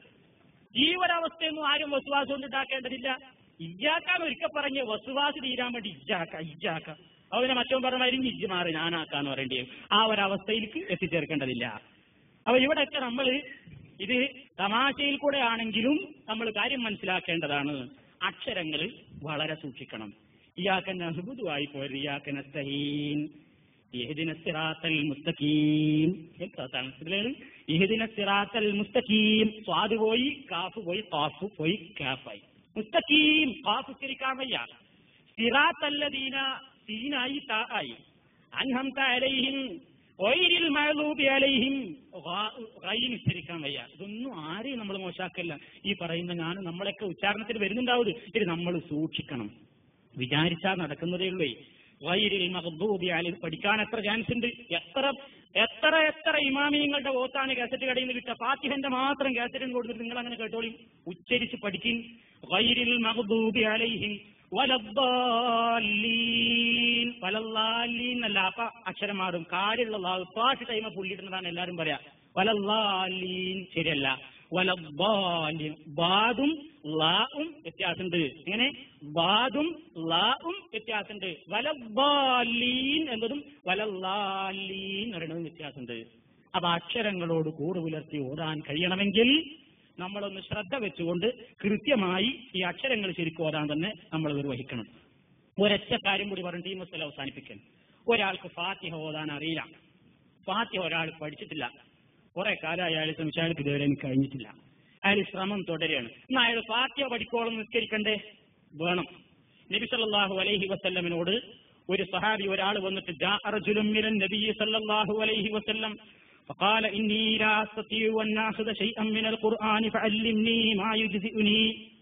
ഈ ഒരവസ്ഥയൊന്നും ആരും വസുവാസം കൊണ്ട് ഉണ്ടാക്കേണ്ടതില്ല ഇജ്ജാക്കാന്ന് ഒരിക്കൽ പറഞ്ഞ് വസുവാസ് തീരാൻ വേണ്ടി ഇജ്ജാക്ക ഇജ്ജാക്ക അവനെ മറ്റോ പറഞ്ഞ ഇനി ഇജ്ജ് മാറി ഞാനാക്കാന്ന് പറയേണ്ടി വരും ആ ഒരവസ്ഥയിലേക്ക് എത്തിച്ചേർക്കേണ്ടതില്ല അപ്പൊ ഇവിടെയൊക്കെ നമ്മൾ ഇത് തമാശയിൽ കൂടെ ആണെങ്കിലും നമ്മൾ കാര്യം മനസ്സിലാക്കേണ്ടതാണ് അക്ഷരങ്ങൾ വളരെ സൂക്ഷിക്കണം ഇയാക്കൻ അഹുബുദുവായി പോയത് ഇയാക്കൻ അസ്തഹീൻ ഇഹദിന സിറാത്തൽ മുസ്തഖീം തണുത്തിലാണ് ഇഹദിന സിറാത്തൽ മുസ്തഖീം സ്വാദ് പോയി കാഫ് പോയി കാഫ് പോയി കാഫായി മുസ്തഖീം കാഫ് ഉച്ചരിക്കാൻ വയ്യ സിറാത്തല്ലദീന സീനായി താ ആയി അൻഹംത അലൈഹിം ഒയിരിൽ മഴലൂബി അലൈഹിം റൈൻ ഉച്ചരിക്കാൻ വയ്യ ഇതൊന്നും ആരെയും നമ്മൾ മോശാക്കല്ല ഈ പറയുന്ന ഞാൻ നമ്മളൊക്കെ ഉച്ചാരണത്തിൽ വരുന്നുണ്ടാവും ഇത് നമ്മൾ സൂക്ഷിക്കണം വിചാരിച്ചാൽ നടക്കുന്നതേ ഉള്ളൂ വൈരിൽ മഹബൂബി അലിൽ പഠിക്കാൻ എത്ര ചാൻസ് ഉണ്ട് എത്ര എത്ര എത്ര ഇമാമിയങ്ങളുടെ ഓത്താണ് കാസറ്റ് കടയിൽ നിന്ന് കിട്ടുക ഫാത്തിഹന്റെ മാത്രം കാസറ്റും കൊടുത്തിട്ട് നിങ്ങൾ അങ്ങനെ കേട്ടോളി ഉച്ചരിച്ച് പഠിക്കും വൈരിൽ മഹബൂബി അലൈഹിം വലദ്ദാലീൻ വലല്ലാലീൻ എന്നല്ല അപ്പൊ അക്ഷരം മാറും കാര്യമുള്ള ലാവ് പാട്ട് ടൈമ പുള്ളിയിടുന്നതാണ് എല്ലാരും പറയാ വലല്ലാലീൻ ശരിയല്ല വലദ്ദാലീൻ ബാദും ലാവും വ്യത്യാസമുണ്ട് എങ്ങനെ ബാദും ലാവും വ്യത്യാസമുണ്ട് വലദ്ദാലീൻ എന്നതും വലല്ലാലീൻ പറയുന്നതും വ്യത്യാസമുണ്ട് അപ്പൊ അക്ഷരങ്ങളോട് കൂറ് പുലർത്തി ഓടാൻ കഴിയണമെങ്കിൽ നമ്മളൊന്ന് ശ്രദ്ധ വെച്ചുകൊണ്ട് കൃത്യമായി ഈ അക്ഷരങ്ങൾ ശരിക്കും ഓതാൻ തന്നെ നമ്മൾ നിർവഹിക്കണം ഒരൊറ്റ കാര്യം കൂടി പറഞ്ഞിട്ട് ഈ മസല അവസാനിപ്പിക്കാൻ ഒരാൾക്ക് ഫാത്തിഹ ഓതാൻ അറിയില്ല ഫാത്തിഹ ഒരാൾ പഠിച്ചിട്ടില്ല കുറെ കാലം അയാൾ ശ്രമിച്ച അയാൾക്ക് ഇതുവരെ എനിക്ക് കഴിഞ്ഞിട്ടില്ല അയാൾ ശ്രമം തുടരുകയാണ് എന്നാൽ അയാൾ ഫാത്തിഹ പഠിക്കോളം നിസ്കരിക്കണ്ടേ വേണം നബി സല്ലല്ലാഹു അലൈഹി വസല്ലമിനോട് ഒരു സഹാബി ഒരാൾ വന്നിട്ട് ജാ റജുലുൻ മിനൻ നബി സല്ലല്ലാഹു അലൈഹി വസല്ലം فقال إني لا أستطيع أن آخذ شيئا من القرآن فعلمني ما يجزئني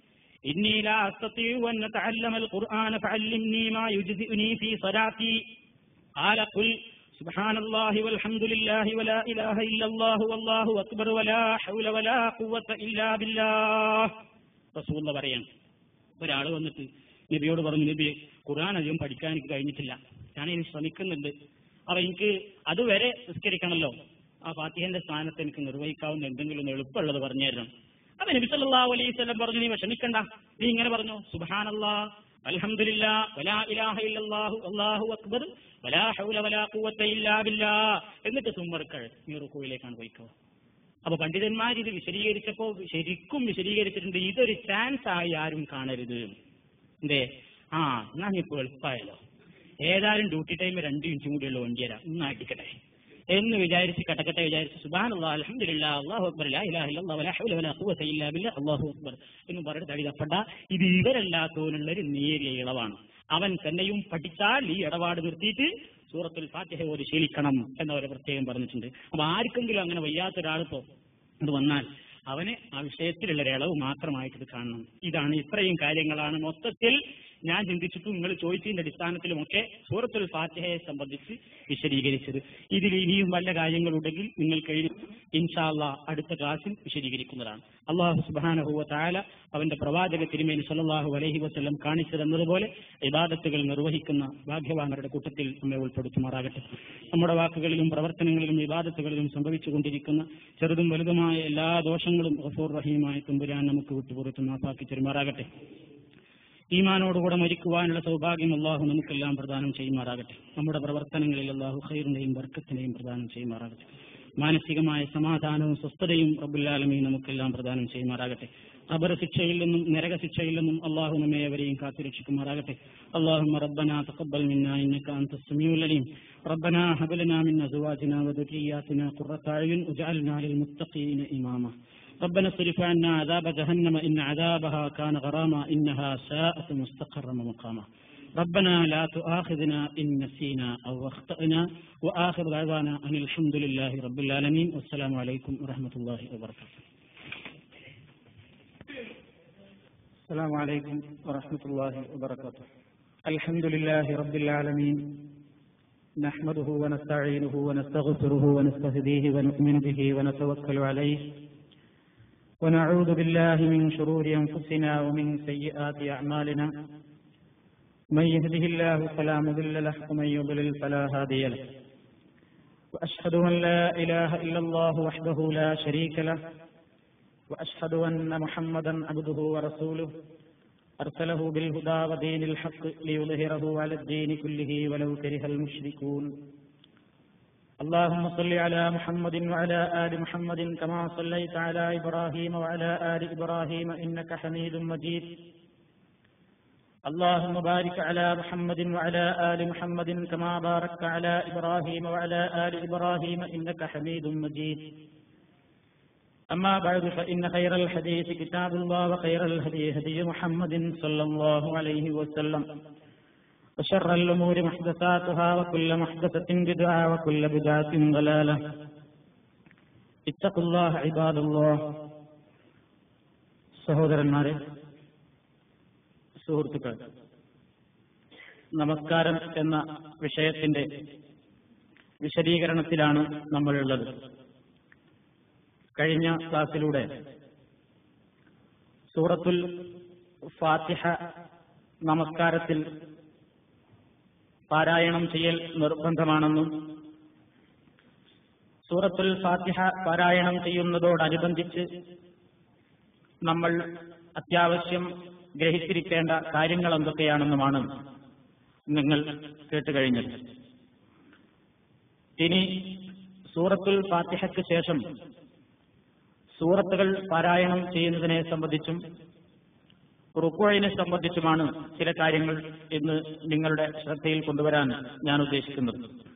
إني لا أستطيع أن أتعلم القرآن فعلمني ما يجزئني في صلاتي قال قل سبحان الله والحمد لله ولا إله إلا الله والله أكبر ولا حول ولا قوة إلا بالله رسول الله പറയാണ് ഒരാൾ വന്നിട്ട് നബിയോട് പറഞ്ഞു നബി ഖുർആൻ അധികം പഠിക്കാൻ എനിക്ക് കഴിഞ്ഞിട്ടില്ല ഞാൻ ഇനി ശ്രമിക്കുന്നുണ്ട് അപ്പൊ എനിക്ക് അതുവരെ നിസ്കരിക്കണമല്ലോ ആ ഫാത്തിഹന്റെ സ്ഥാനത്ത് എനിക്ക് നിർവഹിക്കാവുന്ന എന്തെങ്കിലും ഒന്ന് എളുപ്പമുള്ളത് പറഞ്ഞു തരണം അപ്പൊ നബി സല്ലല്ലാഹു അലൈഹി വസല്ലം പറഞ്ഞു നീ വിഷമിക്കണ്ട നീ ഇങ്ങനെ പറഞ്ഞു സുബ്ഹാനല്ലാ അൽഹംദുലില്ലാ വലാ ഇലാഹ ഇല്ലല്ലാഹു അല്ലാഹു അക്ബർ വലാ ഹൗല വലാ ഖുവത ഇല്ലാ ബില്ലാ എന്നിട്ട് സുമ്മർക്കൾ നീ റുക്കുവിലേക്കാണ് പോയിക്കോ അപ്പൊ പണ്ഡിതന്മാർ ഇത് വിശദീകരിച്ചപ്പോ ശരിക്കും വിശദീകരിച്ചിട്ടുണ്ട് ഇതൊരു ചാൻസ് ആയി ആരും കാണരുത് എന്തേ ആ എന്നാ നീ ഇപ്പൊ എളുപ്പമായല്ലോ ഏതായാലും ഡ്യൂട്ടി ടൈം രണ്ട് മിനിറ്റും കൂടിയുള്ള വണ്ടി തരാം ഇന്ന് അടിക്കട്ടെ എന്ന് വിചാരിച്ച് കട്ടക്കട്ടെ വിചാരിച്ച് സുബ്ഹാനല്ലാഹ് അൽഹംദുലില്ലാ അല്ലാഹു അക്ബർ ലാ ഇലാഹ ഇല്ലല്ലാഹ് വലാ ഹൗല വലാ ഖുവത ഇല്ലാ ബില്ലാ അല്ലാഹു അക്ബർ എന്ന് പറഞ്ഞിട്ട് അടിതപ്പെട്ട ഇത് ഇവരല്ലാത്തവനുള്ള ഒരു നേരിയ ഇളവാണ് അവൻ തന്നെയും പഠിച്ചാൽ ഈ ഇടപാട് നിർത്തിയിട്ട് സൂറത്തുൽ ഫാത്തിഹ ഓതി ശീലിക്കണം എന്നവരെ പ്രത്യേകം പറഞ്ഞിട്ടുണ്ട് അപ്പൊ ആർക്കെങ്കിലും അങ്ങനെ വയ്യാത്ത ഒരാളിപ്പോ ഇത് വന്നാൽ അവന് ആ വിഷയത്തിലുള്ള ഒരു ഇളവ് മാത്രമായിട്ട് ഇത് കാണണം ഇതാണ് ഇത്രയും കാര്യങ്ങളാണ് മൊത്തത്തിൽ ഞാൻ ചിന്തിച്ചിട്ടും നിങ്ങൾ ചോദിച്ചതിന്റെ അടിസ്ഥാനത്തിലുമൊക്കെ സൂറത്തുൽ ഫാത്തിഹയെ സംബന്ധിച്ച് വിശദീകരിച്ചത് ഇതിൽ ഇനിയും വല്ല കാര്യങ്ങളുണ്ടെങ്കിൽ നിങ്ങൾ കഴിഞ്ഞ് ഇൻഷാല്ല അടുത്ത ക്ലാസ്സിൽ വിശദീകരിക്കുന്നതാണ് അള്ളാഹു സുബാനഹുവ താല അവന്റെ പ്രവാചക തിരുമേനി സല്ലല്ലാഹു അലൈഹി വസല്ലം കാണിച്ചു തന്നതുപോലെ ഇബാദത്തുകൾ നിർവഹിക്കുന്ന ഭാഗ്യവാന്മാരുടെ കൂട്ടത്തിൽ നമ്മെ ഉൾപ്പെടുത്തുമാറാകട്ടെ നമ്മുടെ വാക്കുകളിലും പ്രവർത്തനങ്ങളിലും ഇബാദത്തുകളിലും സംഭവിച്ചുകൊണ്ടിരിക്കുന്ന ചെറുതും വലുതുമായ എല്ലാ ദോഷങ്ങളും ഗഫൂർ റഹീമായ തുമ്പുരാൻ നമുക്ക് വിട്ടുപുറത്ത് മാപ്പാക്കി ചെരുമാറാകട്ടെ ഈമാനോടുകൂടെ മരിക്കുവാനുള്ള സൗഭാഗ്യം അള്ളാഹു നമുക്കെല്ലാം പ്രദാനം ചെയ്യുമാറാകട്ടെ നമ്മുടെ പ്രവർത്തനങ്ങളിൽ അള്ളാഹു ഖൈറിന്റെയും വർക്കത്തിന്റെയും പ്രദാനം ചെയ്യുമാറാകട്ടെ മാനസികമായ സമാധാനവും സ്വസ്ഥതയും റബ്ബുല്ലാലമീ നമുക്കെല്ലാം പ്രദാനം ചെയ്യുമാറാകട്ടെ ഖബർ ശിക്ഷയിൽ നിന്നും നരക ശിക്ഷയിൽ നിന്നും അള്ളാഹു നമ്മെ അവരെയും കാത്തുരക്ഷിക്കുമാറാകട്ടെ اللهم ربنا تقبل منا انك انت السميع العليم ربنا هب لنا من ازواجنا وذرياتنا قرة اعين واجعلنا للمتقين اماما ربنا اصرف عنا عذاب جهنم ان عذابها كان غراما انها ساءت مستقرا ومقاما ربنا لا تؤاخذنا إن نسينا أو أخطأنا وآخر دعوانا أن الحمد لله رب العالمين والسلام عليكم ورحمة الله وبركاته السلام عليكم ورحمة الله وبركاته الحمد لله رب العالمين نحمده ونستعينه ونستغفره ونستهديه ونؤمن به ونتوكل عليه ونعوذ بالله من شرور أنفسنا ومن سيئات أعمالنا من يهده الله فلا مضل له ومن يضلل فلا هادي له وأشهد أن لا إله إلا الله وحده لا شريك له وأشهد أن محمدا عبده ورسوله أرسله بالهدى ودين الحق ليظهره على الدين كله ولو كره المشركون اللهم صل على محمد وعلى آل محمد كما صليت على إبراهيم وعلى آل إبراهيم إنك حميد مجيد اللهم بارك على محمد وعلى آل محمد كما باركت على إبراهيم وعلى آل إبراهيم إنك حميد مجيد أما بعد فإن خير الحديث كتاب الله وخير الهدي هدي محمد صلى الله عليه وسلم وشر الأمور محدثاتها وكل محدثة بدعة وكل بدعة ضلالة اتقوا الله عباد الله സഹോദരന്മാരെ സുഹൃത്തുക്കൾ നമസ്കാരം എന്ന വിഷയത്തിന്റെ വിശദീകരണത്തിലാണ് നമ്മളുള്ളത് കഴിഞ്ഞ ക്ലാസ്സിലൂടെ സൂറത്തുൽ ഫാത്തിഹ നമസ്കാരത്തിൽ പാരായണം ചെയ്യൽ നിർബന്ധമാണെന്നും സൂറത്തുൽ ഫാത്തിഹ പാരായണം ചെയ്യുന്നതോടനുബന്ധിച്ച് നമ്മൾ അത്യാവശ്യം ഗ്രഹിച്ചിരിക്കേണ്ട കാര്യങ്ങൾ എന്തൊക്കെയാണെന്നുമാണ് നിങ്ങൾ കേട്ടുകഴിഞ്ഞത് ഇനി സൂറത്തുൽ ഫാത്തിഹയ്ക്ക് ശേഷം സൂറത്തുകൾ പാരായണം ചെയ്യുന്നതിനെ സംബന്ധിച്ചും റുക്കോയിനെ സംബന്ധിച്ചുമാണ് ചില കാര്യങ്ങൾ ഇന്ന് നിങ്ങളുടെ ശ്രദ്ധയിൽ കൊണ്ടുവരാൻ ഞാൻ ഉദ്ദേശിക്കുന്നത്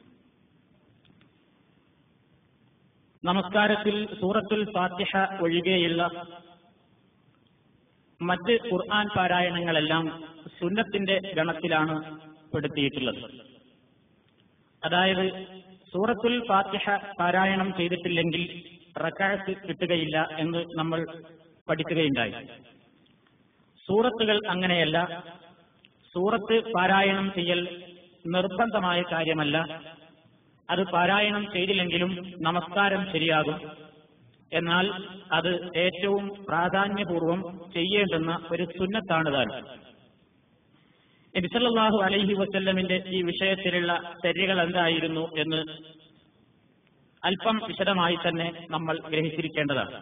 നമസ്കാരത്തിൽ സൂറത്തുൽ ഫാത്തിഹ ഒഴികെയുള്ള മറ്റ് ഖുർആൻ പാരായണങ്ങളെല്ലാം സുന്നത്തിന്റെ ഗണത്തിലാണ് പെടുത്തിയിട്ടുള്ളത് അതായത് സൂറത്തുൽ ഫാത്തിഹ പാരായണം ചെയ്തിട്ടില്ലെങ്കിൽ റക്കാഴത്ത് കിട്ടുകയില്ല എന്ന് നമ്മൾ പഠിക്കുകയുണ്ടായി സൂറത്തുകൾ അങ്ങനെയല്ല സൂറത്ത് പാരായണം ചെയ്യൽ നിർബന്ധമായ കാര്യമല്ല അത് പാരായണം ചെയ്തില്ലെങ്കിലും നമസ്കാരം ശരിയാകും എന്നാൽ അത് ഏറ്റവും പ്രാധാന്യപൂർവം ചെയ്യേണ്ടുന്ന ഒരു സുന്നത്താണ് താൻ നബിസല്ലാഹു അലൈഹി വസല്ലമിന്റെ ഈ വിഷയത്തിലുള്ള ചര്യകൾ എന്തായിരുന്നു എന്ന് അല്പം വിശദമായി തന്നെ നമ്മൾ ഗ്രഹിച്ചിരിക്കേണ്ടതാണ്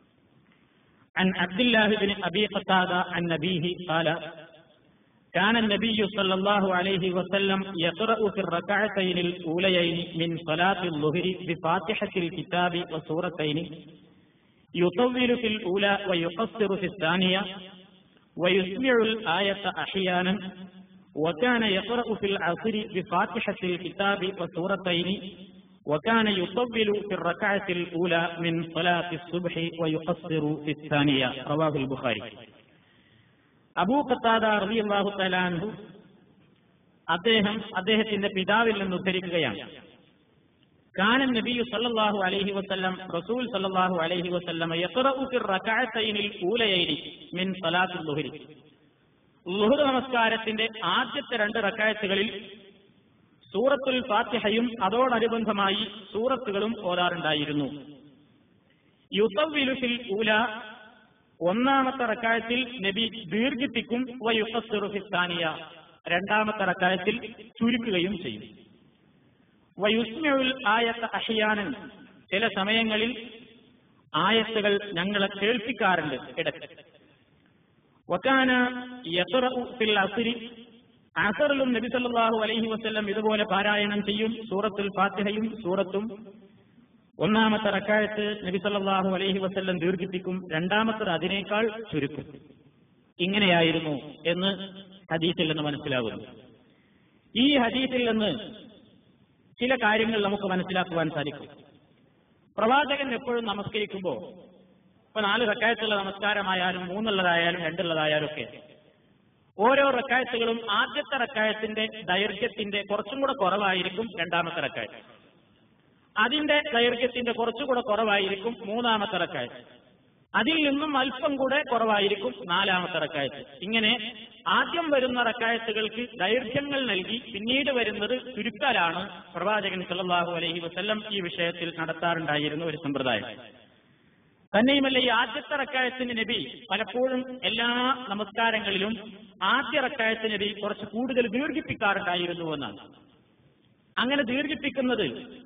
عن عبد الله بن أبي قتادة عن نبيه قال كان النبي صلى الله عليه وسلم يقرأ في الركعتين الأوليين من صلاة الظهر بفاتحة الكتاب وسورتين يطول في الأولى ويقصر في الثانية ويسمع الآية أحيانا وكان يقرأ في العصر بفاتحة الكتاب وسورتين وكان يطول في الركعة الأولى من صلاة الصبح ويقصر في الثانية رواه البخاري അബൂ ഖത്താദ റളിയല്ലാഹു തആല അൻഹു അദ്ദേഹം അദ്ദേഹത്തിന്റെ പിതാവിൽ നിന്ന് ഉദ്ധരിക്കുകയാണ് കാന നബിയു സല്ലല്ലാഹു അലൈഹി വസല്ലം റസൂൽ സല്ലല്ലാഹു അലൈഹി വസല്ലം യഖറഉ ഫി റകഅത്തൈനിൽ ഊലയൈനി മിൻ സലാത്തുൽ ളുഹരി ളുഹർ നമസ്കാരത്തിന്റെ ആദ്യത്തെ രണ്ട് റക്അത്തുകളിൽ സൂറത്തുൽ ഫാത്തിഹയും അതോടനുബന്ധമായി സൂറത്തുകളും ഓതാറുണ്ടായിരുന്നു യുതവ്വിലു ഫിൽ ഊല ഒന്നാമത്തെ റക്കായത്തിൽ നബി ദീർഘിപ്പിക്കും വയുഫസ്സിറു ഫി സാനിയ രണ്ടാമത്തെ റക്കായത്തിൽ ചുരുക്കുകയും ചെയ്യും വയുസ്മയുൽ ആയത്ത് അഹിയാനൻ ചില സമയങ്ങളിൽ ആയത്തുകൾ ഞങ്ങളെ കേൾപ്പിക്കാറുണ്ട് ഇടയ്ക്ക് വക്കാന യഖറഉ ഫിൽ അസ്രി അസറിലും നബി സല്ലല്ലാഹു അലൈഹി വസല്ലം ഇതുപോലെ പാരായണം ചെയ്യും സൂറത്തുൽ ഫാത്തിഹയും സൂറത്തും ഒന്നാമത്തെ റക്കായത്ത് നബി സല്ലല്ലാഹു അലൈഹി വസല്ലം ദീർഘിപ്പിക്കും രണ്ടാമത്തത് അതിനേക്കാൾ ചുരുക്കും ഇങ്ങനെയായിരുന്നു എന്ന് ഹദീസിൽ നിന്ന് മനസ്സിലാകുന്നു ഈ ഹദീസിൽ നിന്ന് ചില കാര്യങ്ങൾ നമുക്ക് മനസ്സിലാക്കുവാൻ സാധിക്കും പ്രവാചകൻ എപ്പോഴും നമസ്കരിക്കുമ്പോൾ ഇപ്പൊ നാല് റക്കായത്തുള്ള നമസ്കാരമായാലും മൂന്നുള്ളതായാലും രണ്ടുള്ളതായാലും ഒക്കെ ഓരോ റക്കായത്തുകളും ആദ്യത്തെ റക്കായത്തിന്റെ ദൈർഘ്യത്തിന്റെ കുറച്ചും കൂടെ കുറവായിരിക്കും രണ്ടാമത്തെ റക്കായത്ത് അതിന്റെ ദൈർഘ്യത്തിന്റെ കുറച്ചുകൂടെ കുറവായിരിക്കും മൂന്നാമത്തെ റക്കായത്ത് അതിൽ നിന്നും അല്പം കൂടെ കുറവായിരിക്കും നാലാമത്തെ റക്കായത്ത് ഇങ്ങനെ ആദ്യം വരുന്ന റക്കായത്തുകൾക്ക് ദൈർഘ്യങ്ങൾ നൽകി പിന്നീട് വരുന്നത് ചുരുക്കലാണ് പ്രവാചകൻ സല്ലല്ലാഹു അലൈഹി വസല്ലം ഈ വിഷയത്തിൽ നടത്താറുണ്ടായിരുന്ന ഒരു സമ്പ്രദായം തന്നെയുമല്ല ഈ ആദ്യത്തെ റക്കായത്തിന് നബി പലപ്പോഴും എല്ലാ നമസ്കാരങ്ങളിലും ആദ്യ റക്കായത്ത് നബി കുറച്ച് കൂടുതൽ ദീർഘിപ്പിക്കാറുണ്ടായിരുന്നു എന്നാണ് അങ്ങനെ ദീർഘിപ്പിക്കുന്നത്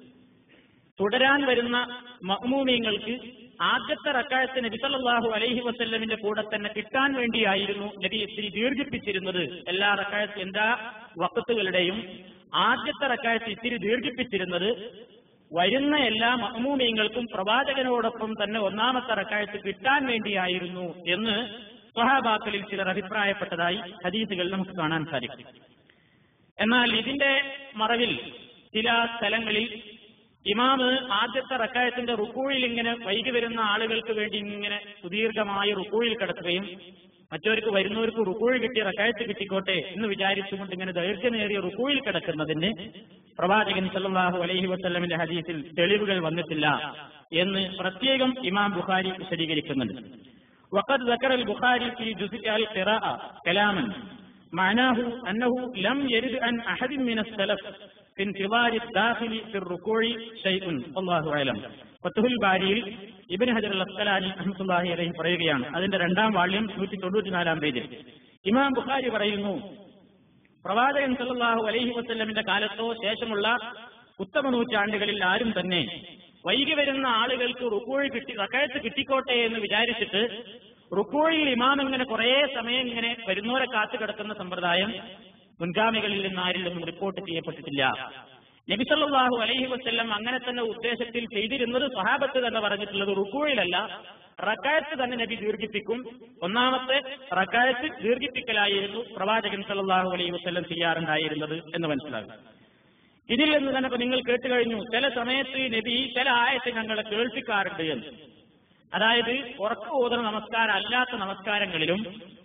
തുടരാൻ വരുന്ന മഹ്മൂമിയങ്ങൾക്ക് ആദ്യത്തെ റക്കായത്ത് നബി സല്ലല്ലാഹു അലൈഹി വസല്ലമിന്റെ കൂടെ തന്നെ കിട്ടാൻ വേണ്ടിയായിരുന്നു നബി ഇത്തിരി ദീർഘിപ്പിച്ചിരുന്നത് എല്ലാ റക്കായത്ത് എല്ലാ വക്കത്തുകളുടെയും ആദ്യത്തെ റക്കായത്ത് ഇത്തിരി ദീർഘിപ്പിച്ചിരുന്നത് വരുന്ന എല്ലാ മഹ്മൂമിയങ്ങൾക്കും പ്രവാചകനോടൊപ്പം തന്നെ ഒന്നാമത്തെ റക്കായത്ത് കിട്ടാൻ വേണ്ടിയായിരുന്നു എന്ന് സ്വഹാബാക്കളിൽ ചിലർ അഭിപ്രായപ്പെട്ടതായി ഹദീസുകൾ നമുക്ക് കാണാൻ സാധിക്കും എന്നാൽ ഇതിന്റെ മറവിൽ ചില സ്ഥലങ്ങളിൽ ഇമാമ് ആദ്യത്തെ റക്കായത്തിന്റെ റുക്കൂഴിൽ ഇങ്ങനെ വൈകി വരുന്ന ആളുകൾക്ക് വേണ്ടി ഇങ്ങനെ സുദീർഘമായ റുക്കൂഴിൽ കിടക്കുകയും മറ്റവർക്ക് വരുന്നവർക്ക് റുക്കൂഴ് കിട്ടി റക്കായത്ത് കിട്ടിക്കോട്ടെ എന്ന് വിചാരിച്ചുകൊണ്ട് ഇങ്ങനെ ദൈർഘ്യമേറിയ റുക്കൂഴിൽ കിടക്കുന്നതിന് പ്രവാചകൻ സല്ലല്ലാഹു അലൈഹി വസല്ലമിന്റെ ഹദീസിൽ തെളിവുകൾ വന്നിട്ടില്ല എന്ന് പ്രത്യേകം ഇമാം ബുഖാരി വിശദീകരിക്കുന്നുണ്ട് وقد ذكر البخاري في جزء القراءة كلاما معناه أنه لم يرد عن أحد من السلف في انتظار الداخل في الركوع شيء والله أعلم ഫത്തുഹുൽ ബാരിയിൽ ഇബിൻ ഹജർ അസ്കലാനി അഹമ്മദുല്ലാഹി അലൈഹി പറയുകയാണ് അതിന്റെ രണ്ടാം വാള്യം നൂറ്റി തൊണ്ണൂറ്റിനാലാം പേജിൽ ഇമാം ബുഖാരി പറയുന്നു പ്രവാചകൻ സല്ലല്ലാഹു അലൈഹി വസല്ലമിന്റെ കാലത്തോ ശേഷമുള്ള ഉത്തമ നൂറ്റാണ്ടുകളിൽ ആരും തന്നെ വൈകി വരുന്ന ആളുകൾക്ക് റുക്കോഴി കിട്ടി റക്കയത്ത് കിട്ടിക്കോട്ടെ എന്ന് വിചാരിച്ചിട്ട് റുക്കോഴിൽ ഇമാം ഇങ്ങനെ കുറേ സമയം ഇങ്ങനെ വരുന്നവരെ കാത്തു കിടക്കുന്ന സമ്പ്രദായം മുൻഗാമികളിൽ നിന്ന് ആരിൽ നിന്നും റിപ്പോർട്ട് ചെയ്യപ്പെട്ടിട്ടില്ല നബിസല്ലാഹു അലൈഹി വസ്ല്ലം അങ്ങനെ തന്നെ ഉദ്ദേശത്തിൽ ചെയ്തിരുന്നത് സഹാബത്ത് തന്നെ പറഞ്ഞിട്ടുള്ളത് റുക്കോയിലല്ല റക്കായത്ത് തന്നെ നബി ദീർഘിപ്പിക്കും ഒന്നാമത്തെ റക്കായത്ത് ദീർഘിപ്പിക്കലായിരുന്നു പ്രവാചകൻ സല്ലല്ലാഹു അലൈഹി വസ്ല്ലം ചെയ്യാറുണ്ടായിരുന്നത് എന്ന് മനസ്സിലാകും ഇതിൽ നിന്ന് തന്നെ ഇപ്പൊ നിങ്ങൾ കേട്ട് കഴിഞ്ഞു ചില സമയത്ത് നബി ചില ആയത്ത് ഞങ്ങളെ കേൾപ്പിക്കാറുണ്ട് എന്ന് അതായത് ഉറക്ക ഓതുന്ന നമസ്കാരം അല്ലാത്ത നമസ്കാരങ്ങളിലും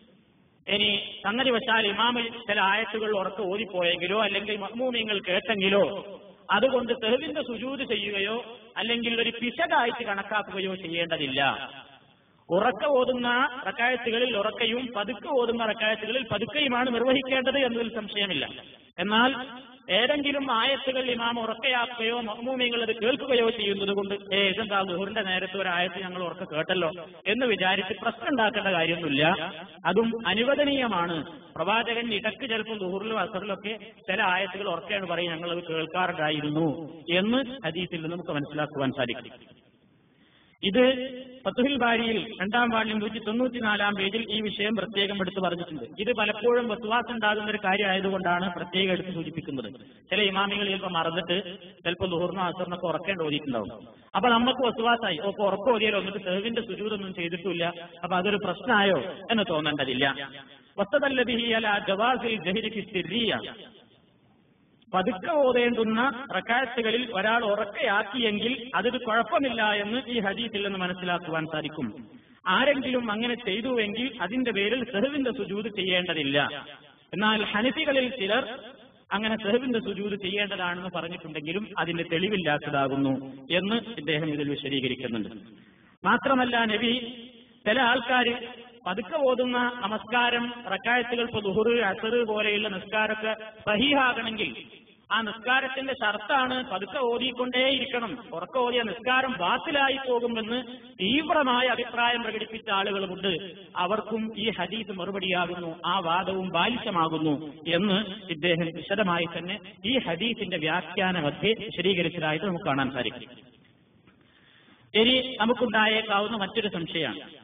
ഇനി സംഗതി വശാൽ ഇമാമിൽ ചില ആയത്തുകൾ ഉറക്ക ഓതിപ്പോയെങ്കിലോ അല്ലെങ്കിൽ മഹ്മൂമിയങ്ങൾ കേട്ടെങ്കിലോ അതുകൊണ്ട് തെളിവിന്റെ സുജൂത് ചെയ്യുകയോ അല്ലെങ്കിൽ ഒരു പിശകായിട്ട് കണക്കാക്കുകയോ ചെയ്യേണ്ടതില്ല ഉറക്ക ഓതുന്ന റക്കായത്തുകളിൽ ഉറക്കയും പതുക്കെ ഓതുന്ന റക്കായത്തുകളിൽ പതുക്കയുമാണ് നിർവഹിക്കേണ്ടത് എന്നതിൽ സംശയമില്ല എന്നാൽ ഏതെങ്കിലും ആയത്തുകൾ ഇമാം ഉറക്കയാക്കുകയോ മഹ്മൂമിയങ്ങൾ അത് കേൾക്കുകയോ ചെയ്യുന്നത് കൊണ്ട് ഏ ഇതെന്താ ദുഹറിന്റെ നേരത്തെ ഒരു ആയത്ത് ഞങ്ങൾ ഉറക്ക കേട്ടല്ലോ എന്ന് വിചാരിച്ച് പ്രശ്നം ഉണ്ടാക്കേണ്ട കാര്യമൊന്നുമില്ല അതും അനുവദനീയമാണ് പ്രവാചകൻ ഇടക്ക് ചിലപ്പോൾ ദുഹറിലും അസറിലൊക്കെ ചില ആയത്തുകൾ ഉറക്കെയാണ് പറയും ഞങ്ങൾ അത് കേൾക്കാറുണ്ടായിരുന്നു എന്ന് ഹദീസിൽ നിന്ന് നമുക്ക് മനസ്സിലാക്കുവാൻ സാധിക്കും ഇത് ഫത്തുഹിൽ ബാരിയിൽ രണ്ടാം വാള്യം നൂറ്റി തൊണ്ണൂറ്റിനാലാം പേജിൽ ഈ വിഷയം പ്രത്യേകം എടുത്തു പറഞ്ഞിട്ടുണ്ട് ഇത് പലപ്പോഴും വസ്വാസം ഉണ്ടാകുന്ന ഒരു കാര്യമായതുകൊണ്ടാണ് പ്രത്യേകം എടുത്ത് സൂചിപ്പിക്കുന്നത് ചില ഇമാമികൾ ചിലപ്പോൾ മറന്നിട്ട് ചിലപ്പോൾ ദുഹറിനോ അസറിനൊക്കെ ഉറക്കേണ്ട ഓതിയിട്ടുണ്ടാവും അപ്പൊ നമുക്ക് വസ്വാസായി ഓ ഉറക്കം ഓതിയാലോ എന്നിട്ട് സെർവിന്റെ സുജൂതൊന്നും ചെയ്തിട്ടില്ല അപ്പൊ അതൊരു പ്രശ്നമായോ എന്ന് തോന്നേണ്ടതില്ല വസ്തതല്ലബിഹി അല ജവാസിൽ ജഹിരിക്ക് സിറിയ പതുക്കെ ഓതേണ്ടുന്ന റക്കായത്തുകളിൽ ഒരാൾ ഉറക്കയാക്കിയെങ്കിൽ അതൊരു കുഴപ്പമില്ല എന്ന് ഈ ഹദീസിൽ നിന്ന് മനസ്സിലാക്കുവാൻ സാധിക്കും ആരെങ്കിലും അങ്ങനെ ചെയ്തുവെങ്കിൽ അതിന്റെ പേരിൽ സെഹുവിന്റെ സുജൂത് ചെയ്യേണ്ടതില്ല എന്നാൽ ഹനഫികളിൽ ചിലർ അങ്ങനെ സെഹുവിന്റെ സുജൂത് ചെയ്യേണ്ടതാണെന്ന് പറഞ്ഞിട്ടുണ്ടെങ്കിലും അതിന്റെ തെളിവില്ലാത്തതാകുന്നു എന്ന് ഇദ്ദേഹം ഇതിൽ വിശദീകരിക്കുന്നുണ്ട് മാത്രമല്ല നബി ചില ആൾക്കാർ പതുക്കെ ഓതുന്ന നമസ്കാരം റക്കായത്തുകൾ ഇപ്പൊ ദുഹറ് അസറ് പോലെയുള്ള നിസ്കാരമൊക്കെ സഹീഹാകണമെങ്കിൽ ആ നിസ്കാരത്തിന്റെ ഷർത്താണ് പതുക്കെ ഓതിക്കൊണ്ടേയിരിക്കണം ഉറക്ക ഓതിയ നിസ്കാരം ബാത്തിലായി പോകുമെന്ന് തീവ്രമായ അഭിപ്രായം പ്രകടിപ്പിച്ച ആളുകളുമുണ്ട് അവർക്കും ഈ ഹദീസ് മറുപടിയാകുന്നു ആ വാദവും ബാലിശമാകുന്നു എന്ന് ഇദ്ദേഹം വിശദമായി തന്നെ ഈ ഹദീസിന്റെ വ്യാഖ്യാന മധ്യേ വിശദീകരിച്ചതായിട്ട് നമുക്ക് കാണാൻ സാധിക്കും ഇനി നമുക്കുണ്ടായേക്കാവുന്ന മറ്റൊരു സംശയമാണ്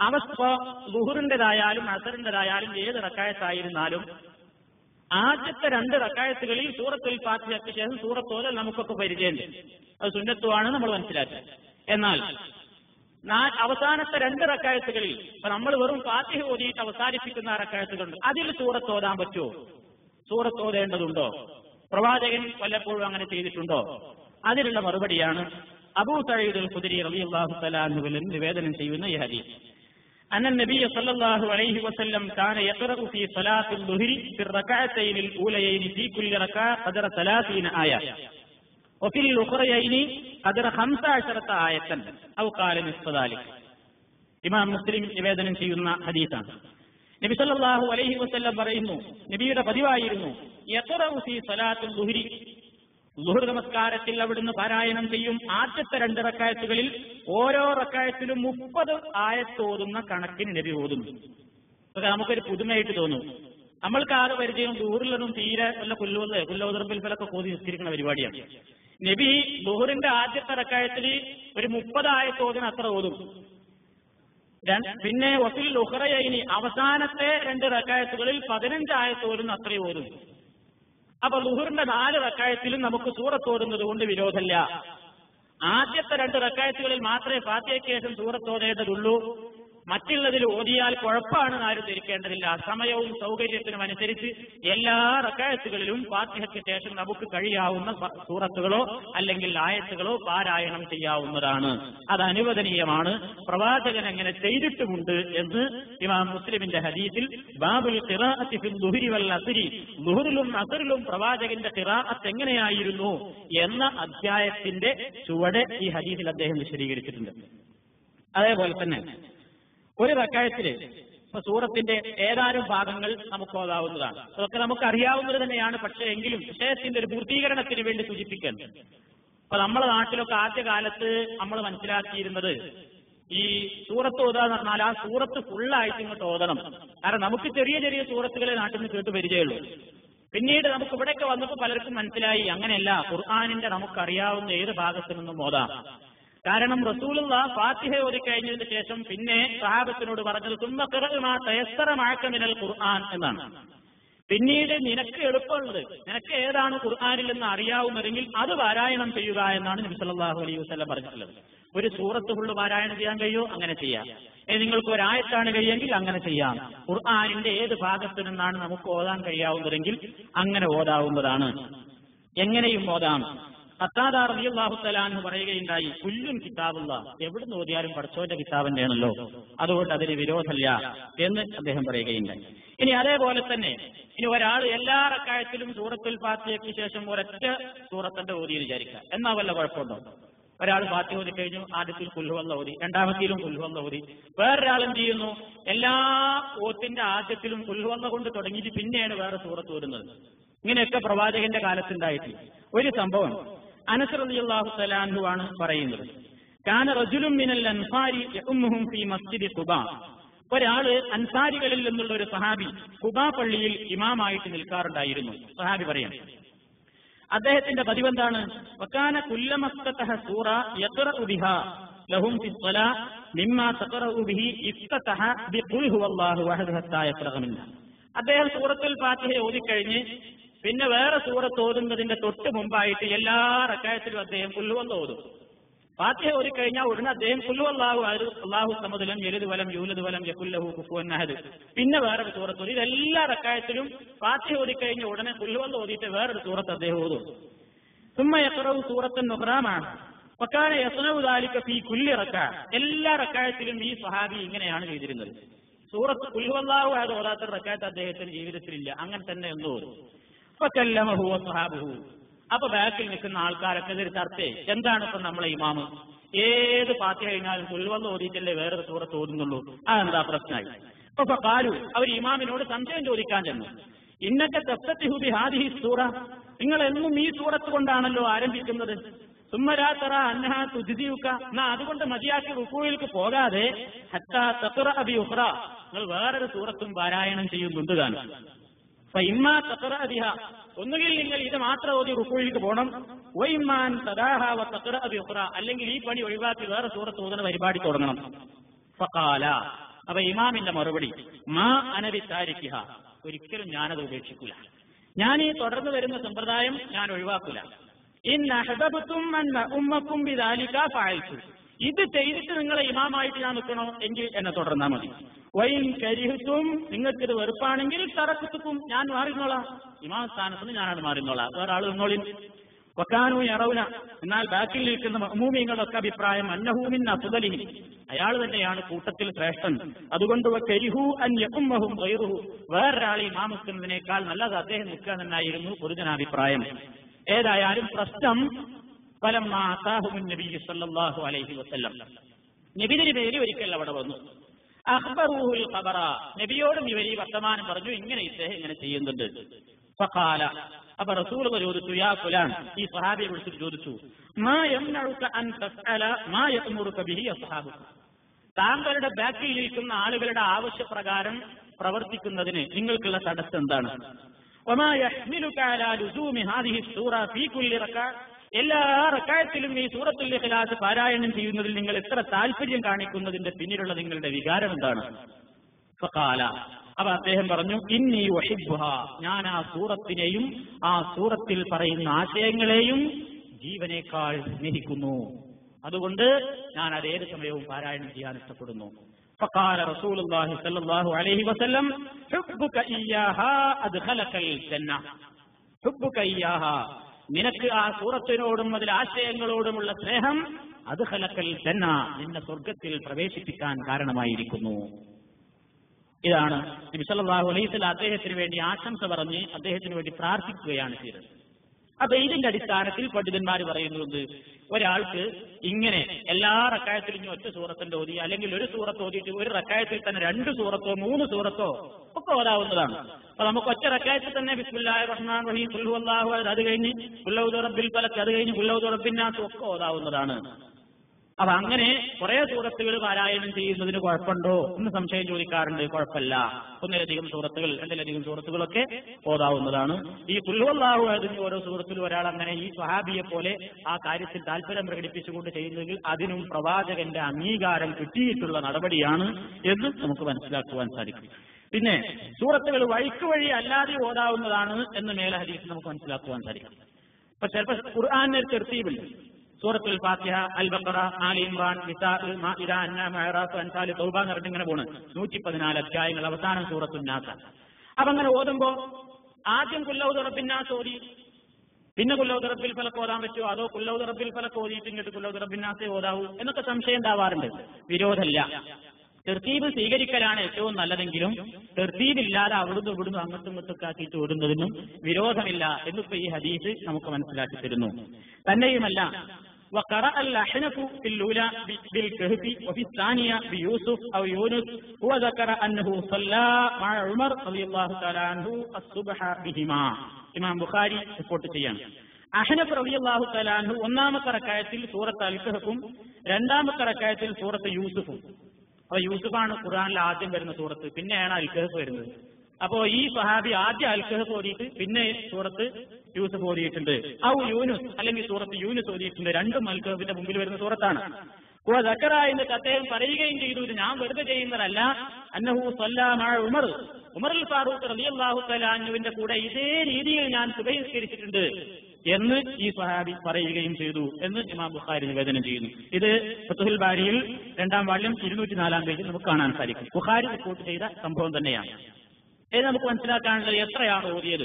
അവസ്ഥ ലുഹറിന്റേതായാലും അസറിന്റേതായാലും ഏത് റക്കായത്തായിരുന്നാലും ആദ്യത്തെ രണ്ട് റക്കായത്തുകളിൽ സൂറത്തുൽ ഫാത്തിഹയ്ക്ക് ശേഷം സൂറത്തോതൽ നമുക്കൊക്കെ പരിചയമുണ്ട് അത് സുന്നത്വമാണ് നമ്മൾ മനസ്സിലാക്കുക എന്നാൽ നാ- അവസാനത്തെ രണ്ട് റക്കായത്തുകളിൽ ഇപ്പൊ നമ്മൾ വെറും ഫാത്തിഹ ഓതിയിട്ട് അവസാനിപ്പിക്കുന്ന റക്കായത്തുകളുണ്ട് അതിൽ സൂറത്തോതാൻ പറ്റുമോ സൂറത്തോതേണ്ടതുണ്ടോ പ്രവാചകൻ വല്ലപ്പോഴും അങ്ങനെ ചെയ്തിട്ടുണ്ടോ അതിനുള്ള മറുപടിയാണ് അബൂ സയ്യിദ് അൽ ഖുദരി റളിയല്ലാഹു തആല അൻഹുവിൽ നിവേദനം ചെയ്യുന്ന ഈ ഹദീസ് أن النبي صلى الله عليه وسلم كان يقرأ في صلاة الظهر في الركعتين الأوليين في كل ركعة قدر ثلاثين آية وفي الأخريين قدر خمس عشرة آية أو قال نصف ذلك ഇമാം മുസ്ലിം നിവേദനം ചെയ്യുന്ന ഹദീസാണ് നബി സല്ലല്ലാഹു അലൈഹി വസല്ലം പറയുന്നു നബിയുടെ പതിവായിരുന്നു യഖറഉ ഫീ സലാത്തുൽ ദുഹരി ലുഹർ നമസ്കാരത്തിൽ അവിടുന്ന് പാരായണം ചെയ്യും ആദ്യത്തെ രണ്ട് റക്കായത്തുകളിൽ ഓരോ റക്കായത്തിലും മുപ്പത് ആയത്തോതുന്ന കണക്കിന് നബി ഓതുന്നു അതൊക്കെ നമുക്കൊരു പുതുമയായിട്ട് തോന്നും നമ്മൾക്ക് ആകെ പരിചയം ദൂറിലൊന്നും തീരെ വല്ല കുല്ലുവല്ല കുല്ലോദർബിൽഫലൊക്കെ കോതി നിസ്കരിക്കുന്ന പരിപാടിയാണ് നബി ദുഹറിന്റെ ആദ്യത്തെ റക്കായത്തിൽ ഒരു മുപ്പത് ആയത്തോതിന് അത്ര ഓതും രണ്ട്- പിന്നെ വസിൽ ഉഹറയൈനി അവസാനത്തെ രണ്ട് റക്കായത്തുകളിൽ പതിനഞ്ച് ആയത്തോടുന്ന അത്രയും ഓതും അപ്പൊ ലുഹറിന്റെ നാല് റക്കായത്തിലും നമുക്ക് സൂറത്തോടുന്നത് കൊണ്ട് വിരോധമില്ല ആദ്യത്തെ രണ്ട് റക്കായത്തുകളിൽ മാത്രമേ ഫാത്തിയയ്ക്ക് ശേഷം സൂറത്തോടേണ്ടതുള്ളൂ മറ്റുള്ളതിൽ ഓതിയാൽ കുഴപ്പമാണ് ആരും ധരിക്കേണ്ടതില്ല സമയവും സൗകര്യത്തിനും അനുസരിച്ച് എല്ലാ റക്കായത്തുകളിലും ഫാത്തിഹയ്ക്ക് ശേഷം നമുക്ക് കഴിയാവുന്ന ഫ- സൂറത്തുകളോ അല്ലെങ്കിൽ ആയത്തുകളോ പാരായണം ചെയ്യാവുന്നതാണ് അത് അനുവദനീയമാണ് പ്രവാചകൻ അങ്ങനെ ചെയ്തിട്ടുമുണ്ട് എന്ന് ഇമാം മുസ്ലിമിന്റെ ഹദീസിൽ ബാബുൽ ഖിറാഅത്തി ഫിൽ ദുഹരി വൽ അസ്രി ദുഹറിലും അസറിലും പ്രവാചകന്റെ ഖിറാഅത്ത് എങ്ങനെയായിരുന്നു എന്ന അധ്യായത്തിന്റെ ചുവടെ ഈ ഹദീസിൽ അദ്ദേഹം വിശദീകരിച്ചിട്ടുണ്ട് അതേപോലെ തന്നെ ഒരു റക്കായത്തില് ഇപ്പൊ സൂറത്തിന്റെ ഏതാനും ഭാഗങ്ങൾ നമുക്ക് ഓതാവുന്നതാണ് അതൊക്കെ നമുക്ക് അറിയാവുന്നത് തന്നെയാണ് പക്ഷേ എങ്കിലും വിഷയത്തിന്റെ ഒരു പൂർത്തീകരണത്തിന് വേണ്ടി സൂചിപ്പിക്കാൻ അപ്പൊ നമ്മുടെ നാട്ടിലൊക്കെ ആദ്യകാലത്ത് നമ്മൾ മനസ്സിലാക്കിയിരുന്നത് ഈ സൂറത്ത് ഓതുക എന്ന് പറഞ്ഞാൽ ആ സൂറത്ത് ഫുള്ളായിട്ട് ഇങ്ങോട്ട് ഓതണം കാരണം നമുക്ക് ചെറിയ ചെറിയ സൂറത്തുകളെ നാട്ടിൽ നിന്ന് കേട്ട് പരിചയമുള്ളൂ പിന്നീട് നമുക്ക് ഇവിടെയൊക്കെ വന്നപ്പോൾ പലർക്കും മനസ്സിലായി അങ്ങനെയല്ല ഖുർആാനിന്റെ നമുക്കറിയാവുന്ന ഏത് ഭാഗത്തു നിന്നും ഓതാം കാരണം റസൂലുള്ള ഫാത്തിഹ ഓതി കഴിഞ്ഞതിന് ശേഷം പിന്നെ സഹാബത്തിനോട് പറഞ്ഞത് തുമ്മ ഖിറഅ്മാ തയസ്സറ മഅക മിനൽ ഖുർആൻ എന്നാണ് പിന്നീട് നിനക്ക് എളുപ്പമുള്ളത് നിനക്ക് ഏതാണ് ഖുർആനിൽ നിന്ന് അറിയാവുന്നതെങ്കിൽ അത് പാരായണം ചെയ്യുക എന്നാണ് നബി സല്ലല്ലാഹു അലൈഹി വസല്ലം പറഞ്ഞിട്ടുള്ളത് ഒരു സൂറത്ത് ഫുള്ള് പാരായണം ചെയ്യാൻ കഴിയുമോ അങ്ങനെ ചെയ്യാം ഏ, നിങ്ങൾക്ക് ഒരായത്താണ് കഴിയെങ്കിൽ അങ്ങനെ ചെയ്യാം ഖുർആനിന്റെ ഏത് ഭാഗത്തു നിന്നാണ് നമുക്ക് ഓതാൻ കഴിയാവുന്നതെങ്കിൽ അങ്ങനെ ഓതാവുന്നതാണ് എങ്ങനെയും ഓതാം അത്താദാർ റളിയല്ലാഹു തആലാഹു പറയുകയുണ്ടായി കുല്ലും കിതാബുള്ള എവിടുന്ന് ഓതിയാലും പഠിച്ചോന്റെ കിതാബിന്റെ ആണല്ലോ അതുകൊണ്ട് അതിന് വിരോധമില്ല എന്ന് അദ്ദേഹം പറയുകയുണ്ടായി ഇനി അതേപോലെ തന്നെ ഇനി ഒരാൾ എല്ലാ റക്കായത്തിലും സൂറത്തുൽ ഫാത്തിഹയ്ക്ക് ശേഷം ഒരൊറ്റ സൂറത്തിന്റെ ഓതി വിചാരിക്കുക എന്നാ വല്ല കുഴപ്പമുണ്ടോ ഒരാൾ ഫാത്തിഹ ഓതി കഴിഞ്ഞു ആദ്യത്തിൽ കുല്ലുവല്ല ഓതി രണ്ടാമത്തിലും കുല്ലുവല്ല ഓതി വേറൊരാൾ എന്ത് ചെയ്യുന്നു എല്ലാ ഓത്തിന്റെ ആദ്യത്തിലും കുല്ലുവല്ല കൊണ്ട് തുടങ്ങിയിട്ട് പിന്നെയാണ് വേറെ സൂറത്ത് വരുന്നത് ഇങ്ങനെയൊക്കെ പ്രവാചകന്റെ കാലത്തുണ്ടായിട്ട് ഒരു സംഭവം അനസറിയാഹു സലാൻഹു ആണ് പറയുന്നത് കാന റജുലും മിനൽ അൻസാരി യഉമ്മുഹും ഫീ മസ്ജിദി ഖുബാ ഒരാള് അൻസാരികളിൽ നിന്നുള്ള ഒരു സഹാബി ഖുബാ പള്ളിയിൽ ഇമാമായിട്ട് നിൽക്കാറുണ്ടായിരുന്നു സഹാബി പറയാം അദ്ദേഹത്തിന്റെ പതിവ് എന്താണ് വക്കാന കുല്ലമസ്തഹ സൂറ യഖറഉ ബിഹാ ലഹും ഫി സ്വലാ മിമ്മാ തഖറഉ ബിഹി ഇഫ്തതഹ ബിഖുൽ ഹുവല്ലാഹു അഹദ് ഹത്താ യഖറഅ മിൻഹ അദ്ദേഹം സൂറത്തുൽ ഫാത്തിഹ ഓതിക്കഴിഞ്ഞ് പിന്നെ വേറെ സൂറത്ത് ഓതുന്നതിന്റെ തൊട്ട് മുമ്പായിട്ട് എല്ലാ റക്കായത്തിലും അദ്ദേഹം കുല്ലുവല്ല ഓതും ഫാത്തിഹ ഓതിക്കഴിഞ്ഞാൽ ഉടനെ അദ്ദേഹം കുല്ലുവല്ലാഹു അള്ളാഹു സമതുലം എലുത് വലം യൂലത് വലം യക്കുല്ലഹു കുഫുവൻ അഹദ് പിന്നെ വേറൊരു സൂറത്ത് ഓതി ഇതെല്ലാ റക്കായത്തിലും ഫാത്തിഹ ഓതിക്കഴിഞ്ഞ ഉടനെ കുല്ലുവല്ല ഓതിയിട്ട് വേറൊരു സൂറത്ത് അദ്ദേഹം ഓതും ثم يقرأ سورة أخرى معه وكان يصنع ذلك في كل ركعة എല്ലാ റക്കായത്തിലും ഈ സഹാബി ഇങ്ങനെയാണ് ചെയ്തിരുന്നത് സൂറത്ത് കുൽഹുവല്ലാഹു അത് ഓതാത്ത റക്കായത്ത് അദ്ദേഹത്തിന് ജീവിതത്തിലില്ല അങ്ങനെ തന്നെ എന്ന് തോന്നും ഫക്കല്ലമഹു വസ്സഹാബുഹു അപ്പൊ ബാക്കിൽ നിൽക്കുന്ന ആൾക്കാരൊക്കെ ഇതൊരു ചർച്ചയായി എന്താണ് ഇപ്പൊ നമ്മളെ ഇമാമ് ഏത് പാത്തി കഴിഞ്ഞാലും കുൽവന്ന് ഓതിയിട്ടല്ലേ വേറൊരു സൂറത്ത് ഓതുന്നുള്ളൂ അതെന്താ പ്രശ്നമായി അപ്പൊ കാലു അവർ ഇമാമിനോട് സംശയം ചോദിക്കാൻ ചെന്നു ഇന്നത്തെ തഫ്തത്തിഹുബി ഹാദിഹി സൂറ നിങ്ങൾ എന്നും ഈ സൂറത്ത് കൊണ്ടാണല്ലോ ആരംഭിക്കുന്നത് സുമ്മരാത്തറ അന്നഹ തുജിതിയുക്ക എന്നാ അതുകൊണ്ട് മതിയാക്കി റുക്കൂയിലേക്ക് പോകാതെ ഹത്താ തത്തുറ അബി ഉഹ്റ നിങ്ങൾ വേറൊരു സൂറത്തും പാരായണം ചെയ്യുന്നുണ്ട് താനും അപ്പൊ ഇമ്മാ തത്തുറ അബിഹ ഒന്നുകിൽ നിങ്ങൾ ഇത് മാത്രം ഓതി റുക്കൂയിലേക്ക് പോകണം ഒയിമാൻ സദാഹ വ തത്തുറ അബി ഉഹ്റ അല്ലെങ്കിൽ ഈ പണി ഒഴിവാക്കി വേറെ സൂറത്ത് ഓതുന്ന പരിപാടി തുടങ്ങണം ഫക്കാല അപ്പൊ ഇമാമിന്റെ മറുപടി മാ അനവി താരിക്കിഹ ഒരിക്കലും ഞാനത് ഉപേക്ഷിക്കൂല ഞാൻ ഈ തുടർന്ന് വരുന്ന സമ്പ്രദായം ഞാൻ ഒഴിവാക്കൂല ഇന്ന ഹദബത്തും അന്ന ഉമ്മക്കും ബിദാലിക ഫഅൽതു ഇത് ചെയ്തിട്ട് നിങ്ങളെ ഇമാമായിട്ട് ഞാൻ നിൽക്കണോ എങ്കിൽ എന്നെ തുടർന്നാൽ മതി വൈൻ കരിഹത്തും നിങ്ങൾക്കിത് വെറുപ്പാണെങ്കിൽ തറക്കുത്തുക്കും ഞാൻ മാറിന്നോളാം ഇമാം സ്ഥാനത്ത് ഞാനാണ് മാറിന്നോളാം വേറെ ആൾ നിന്നോളി വക്കാനു യറൗന എന്നാൽ ബാക്കിൽ നിൽക്കുന്ന മഹ്മൂമിങ്ങളൊക്കെ അഭിപ്രായം അന്നഹൂമിൻ അസുതലിഹി അയാൾ തന്നെയാണ് കൂട്ടത്തിൽ ശ്രേഷ്ഠൻ അതുകൊണ്ട് കരിഹു അൻ യകുമ്മഹും ഗൈറുഹു വേറൊരാൾ ഇമാമിക്കുന്നതിനേക്കാൾ നല്ലത് അദ്ദേഹം നിൽക്കുക എന്നായിരുന്നു പൊതുജനാഭിപ്രായം ഏതായാലും പ്രശ്നം ഫലം നബി സല്ലല്ലാഹു അലൈഹി വസല്ലം നബിദിന് പേര് ഒരിക്കൽ അവിടെ വന്നു അഖ്ബറൂഹുൽ ഖബറ നബിയോടും ഇവർ ഈ വർത്തമാനം പറഞ്ഞു ഇങ്ങനെ ഇദ്ദേഹം ഇങ്ങനെ ചെയ്യുന്നുണ്ട് ഫഖാല അപ്പൊ റസൂൽ ചോദിച്ചു യാ ഫുലാൻ ഈ സഹാബിയെ വിളിച്ചിട്ട് ചോദിച്ചു മാ യംനഉക അൻ തസ്അല മാ യഅ്മുറുക ബിഹി അസ്ഹാബുക താങ്കളുടെ ബാക്കിൽ നിൽക്കുന്ന ആളുകളുടെ ആവശ്യപ്രകാരം പ്രവർത്തിക്കുന്നതിന് നിങ്ങൾക്കുള്ള തടസ്സം എന്താണ് وما يحملك على لزوم هذه السورة في كل ركعة എല്ലാ റക്കായത്തിലും ഈ സൂറത്തുൽ ഇഖ്ലാസ് പാരായണം ചെയ്യുന്നതിൽ നിങ്ങൾ എത്ര താല്പര്യം കാണിക്കുന്നതിന്റെ പിന്നിലുള്ള നിങ്ങളുടെ വികാരം എന്താണ് ഫഖാല അപ്പൊ അദ്ദേഹം പറഞ്ഞു ഇന്നി വഹിബുഹ ഞാൻ ആ സൂറത്തിനെയും ആ സൂറത്തിൽ പറയുന്ന ആശയങ്ങളെയും ജീവനേക്കാൾ സ്നേഹിക്കുന്നു അതുകൊണ്ട് ഞാൻ അത് ഏത് സമയവും പാരായണം ചെയ്യാൻ ഇഷ്ടപ്പെടുന്നു فقال رسول الله صلى الله عليه وسلم حبك إياها أدخلك الجنة حبك إياها നിനക്ക് ആ സൂറത്തിനോടും അതിൽ ആശയങ്ങളോടുമുള്ള സ്നേഹം അത് ഹലക്കൽ ജന്ന നിന്നെ സ്വർഗത്തിൽ പ്രവേശിപ്പിക്കാൻ കാരണമായിരിക്കുന്നു ഇതാണ് നബി സല്ലല്ലാഹു അലൈഹി വസല്ലം അദ്ദേഹത്തിന് വേണ്ടി ആശംസ പറഞ്ഞ് അദ്ദേഹത്തിന് വേണ്ടി പ്രാർത്ഥിക്കുകയാണ് ചെയ്തത് അപ്പൊ ഇതിന്റെ അടിസ്ഥാനത്തിൽ പണ്ഡിതന്മാർ പറയുന്നത് ഒരാൾക്ക് ഇങ്ങനെ എല്ലാ റക്കായത്തിലും ഇനി ഒറ്റ സൂറത്തിന്റെ ഓതി അല്ലെങ്കിൽ ഒരു സൂറത്ത് ഓതിയിട്ട് ഒരു റക്കായത്തിൽ തന്നെ രണ്ട് സൂറത്തോ മൂന്ന് സൂറത്തോ ഒക്കെ ഓതാവുന്നതാണ് അപ്പൊ നമുക്ക് ഒറ്റ റക്കായത്തിൽ തന്നെ ബിസ്മില്ലാഹി റഹ്മാൻ റഹീം ഖുൽഹു അല്ലാഹു അഹദ് അത് കഴിഞ്ഞ് കുല്ലൗദു റബ്ബിൽ ഫലക് അത് കഴിഞ്ഞ് കുല്ലൗദു റബ്ബിന്നാസ് ഒക്കെ ഓതാവുന്നതാണ് അപ്പൊ അങ്ങനെ കുറെ സൂറത്തുകൾ പാരായണം ചെയ്യുന്നതിന് കുഴപ്പമുണ്ടോ എന്ന് സംശയം ചോദിക്കാറുണ്ട് കുഴപ്പമില്ല ഒന്നിലധികം സൂറത്തുകൾ രണ്ടിലധികം സൂറത്തുകളൊക്കെ ഓതാവുന്നതാണ് ഈ കുല്ലുവല്ലാഹു അതിന് ഓരോ സൂറത്തിലും ഒരാൾ അങ്ങനെ ഈ സ്വഹാബിയെ പോലെ ആ കാര്യത്തിൽ താല്പര്യം പ്രകടിപ്പിച്ചുകൊണ്ട് ചെയ്യുന്നെങ്കിൽ അതിനും പ്രവാചകന്റെ അംഗീകാരം കിട്ടിയിട്ടുള്ള നടപടിയാണ് എന്ന് നമുക്ക് മനസ്സിലാക്കുവാൻ സാധിക്കും പിന്നെ സൂറത്തുകൾ വഴിക്ക് വഴി അല്ലാതെ ഓതാവുന്നതാണ് എന്ന് മേലെ ഹദീസ് നമുക്ക് മനസ്സിലാക്കുവാൻ സാധിക്കും ഇപ്പൊ ചിലപ്പോൾ ഖുർആാനിന് തെർത്തീബുണ്ട് സൂറത്തുൽ ഫാത്തിഹ അൽ ബക്കറ ആലി ഇമ്രാൻ നിസാ മാഇദ അന്നാം അഹ്റാഫ് അൻസാൽ തൗബ എന്ന് പറഞ്ഞിട്ട് ഇങ്ങനെ പോണ് നൂറ്റി പതിനാല് അധ്യായങ്ങൾ അവസാനം സൂറത്തുൽ നാസ അപ്പൊ അങ്ങനെ ഓതുമ്പോ ആദ്യം കുല്ലൗദ് റബ്ബിന്നാസ് ഓതി പിന്നെ കുല്ലൗദ് റബ്ബിൽ ഫലക്ക് ഓതാൻ പറ്റുമോ അതോ കുല്ലൗദ് റബ്ബിൽ ഫലക്ക് ഓതിയിട്ട് ഇങ്ങോട്ട് കുല്ലൗദ് റബ്ബിന്നാസേ ഓതാവൂ എന്നൊക്കെ സംശയം ഉണ്ടാവാറുണ്ട് വിരോധമില്ല തെർത്തീബ് സ്വീകരിക്കലാണ് ഏറ്റവും നല്ലതെങ്കിലും തെർത്തീബില്ലാതെ അവിടുന്ന് ഇവിടുന്ന് അങ്ങോട്ടും ഇങ്ങോട്ടും ആക്കിയിട്ട് ഓടുന്നതിനും വിരോധമില്ല എന്നിപ്പോ ഈ ഹദീസ് നമുക്ക് മനസ്സിലാക്കി തരുന്നു തന്നെയുമല്ല وقرأ الأحنف في الأولى بالكهف وفي الثانية بيوسف أو يونس وذكر أنه صلى مع عمر رضي الله تعالى عنه الصبح بهما ഇമാം ബുഖാരി റിപ്പോർട്ട് ചെയ്യാണ് അഹനഫ് റളിയല്ലാഹു തലാൻഹു ഒന്നാമത്തെ റക്കായത്തിൽ സൂറത്ത് അൽക്കഹഫും രണ്ടാമത്തെ റക്കായത്തിൽ സൂറത്ത് യൂസുഫും അപ്പൊ യൂസുഫാണ് ഖുർആനിൽ ആദ്യം വരുന്ന സൂറത്ത് പിന്നെയാണ് അൽക്കഹഫ് വരുന്നത് അപ്പോ ഈ സഹാബി ആദ്യം അൽക്കഹഫ് ഓതിയിട്ട് പിന്നെ സൂറത്ത് യൂസുഫ് ഓതിയിട്ടുണ്ട് ഔ യൂനുസ് അല്ലെങ്കിൽ സൂറത്ത് യൂനുസ് ഓതിയിട്ടുണ്ട് രണ്ടും അൽക്കഹഫിന്റെ മുമ്പിൽ വരുന്ന സൂറത്താണ് ദക്കറ എന്നിട്ട് അദ്ദേഹം പറയുകയും ചെയ്തു ഇത് ഞാൻ വെറുതെ ചെയ്യുന്നതല്ല അന്നഹു സല്ലാമ ഉമർ ഉമർ അൽ ഫാറൂഖ് റളിയല്ലാഹു തലാന്നുവിന്റെ കൂടെ ഇതേ രീതിയിൽ ഞാൻ സുബഹിസ്കരിച്ചിട്ടുണ്ട് എന്ന് ഈ സ്വഹാബി പറയുകയും ചെയ്തു എന്ന് ഇമാം ബുഖാരി നിവേദനം ചെയ്യുന്നു ഇത് ഫത്തുഹുൽ ബാരിയിൽ രണ്ടാം വാള്യം ഇരുന്നൂറ്റി നാലാം പേജിൽ നമുക്ക് കാണാൻ സാധിക്കും ബുഖാരി റിപ്പോർട്ട് ചെയ്ത സംഭവം തന്നെയാണ് ഇത് നമുക്ക് മനസ്സിലാക്കാനുള്ളത് എത്രയാണ് ഓതിയത്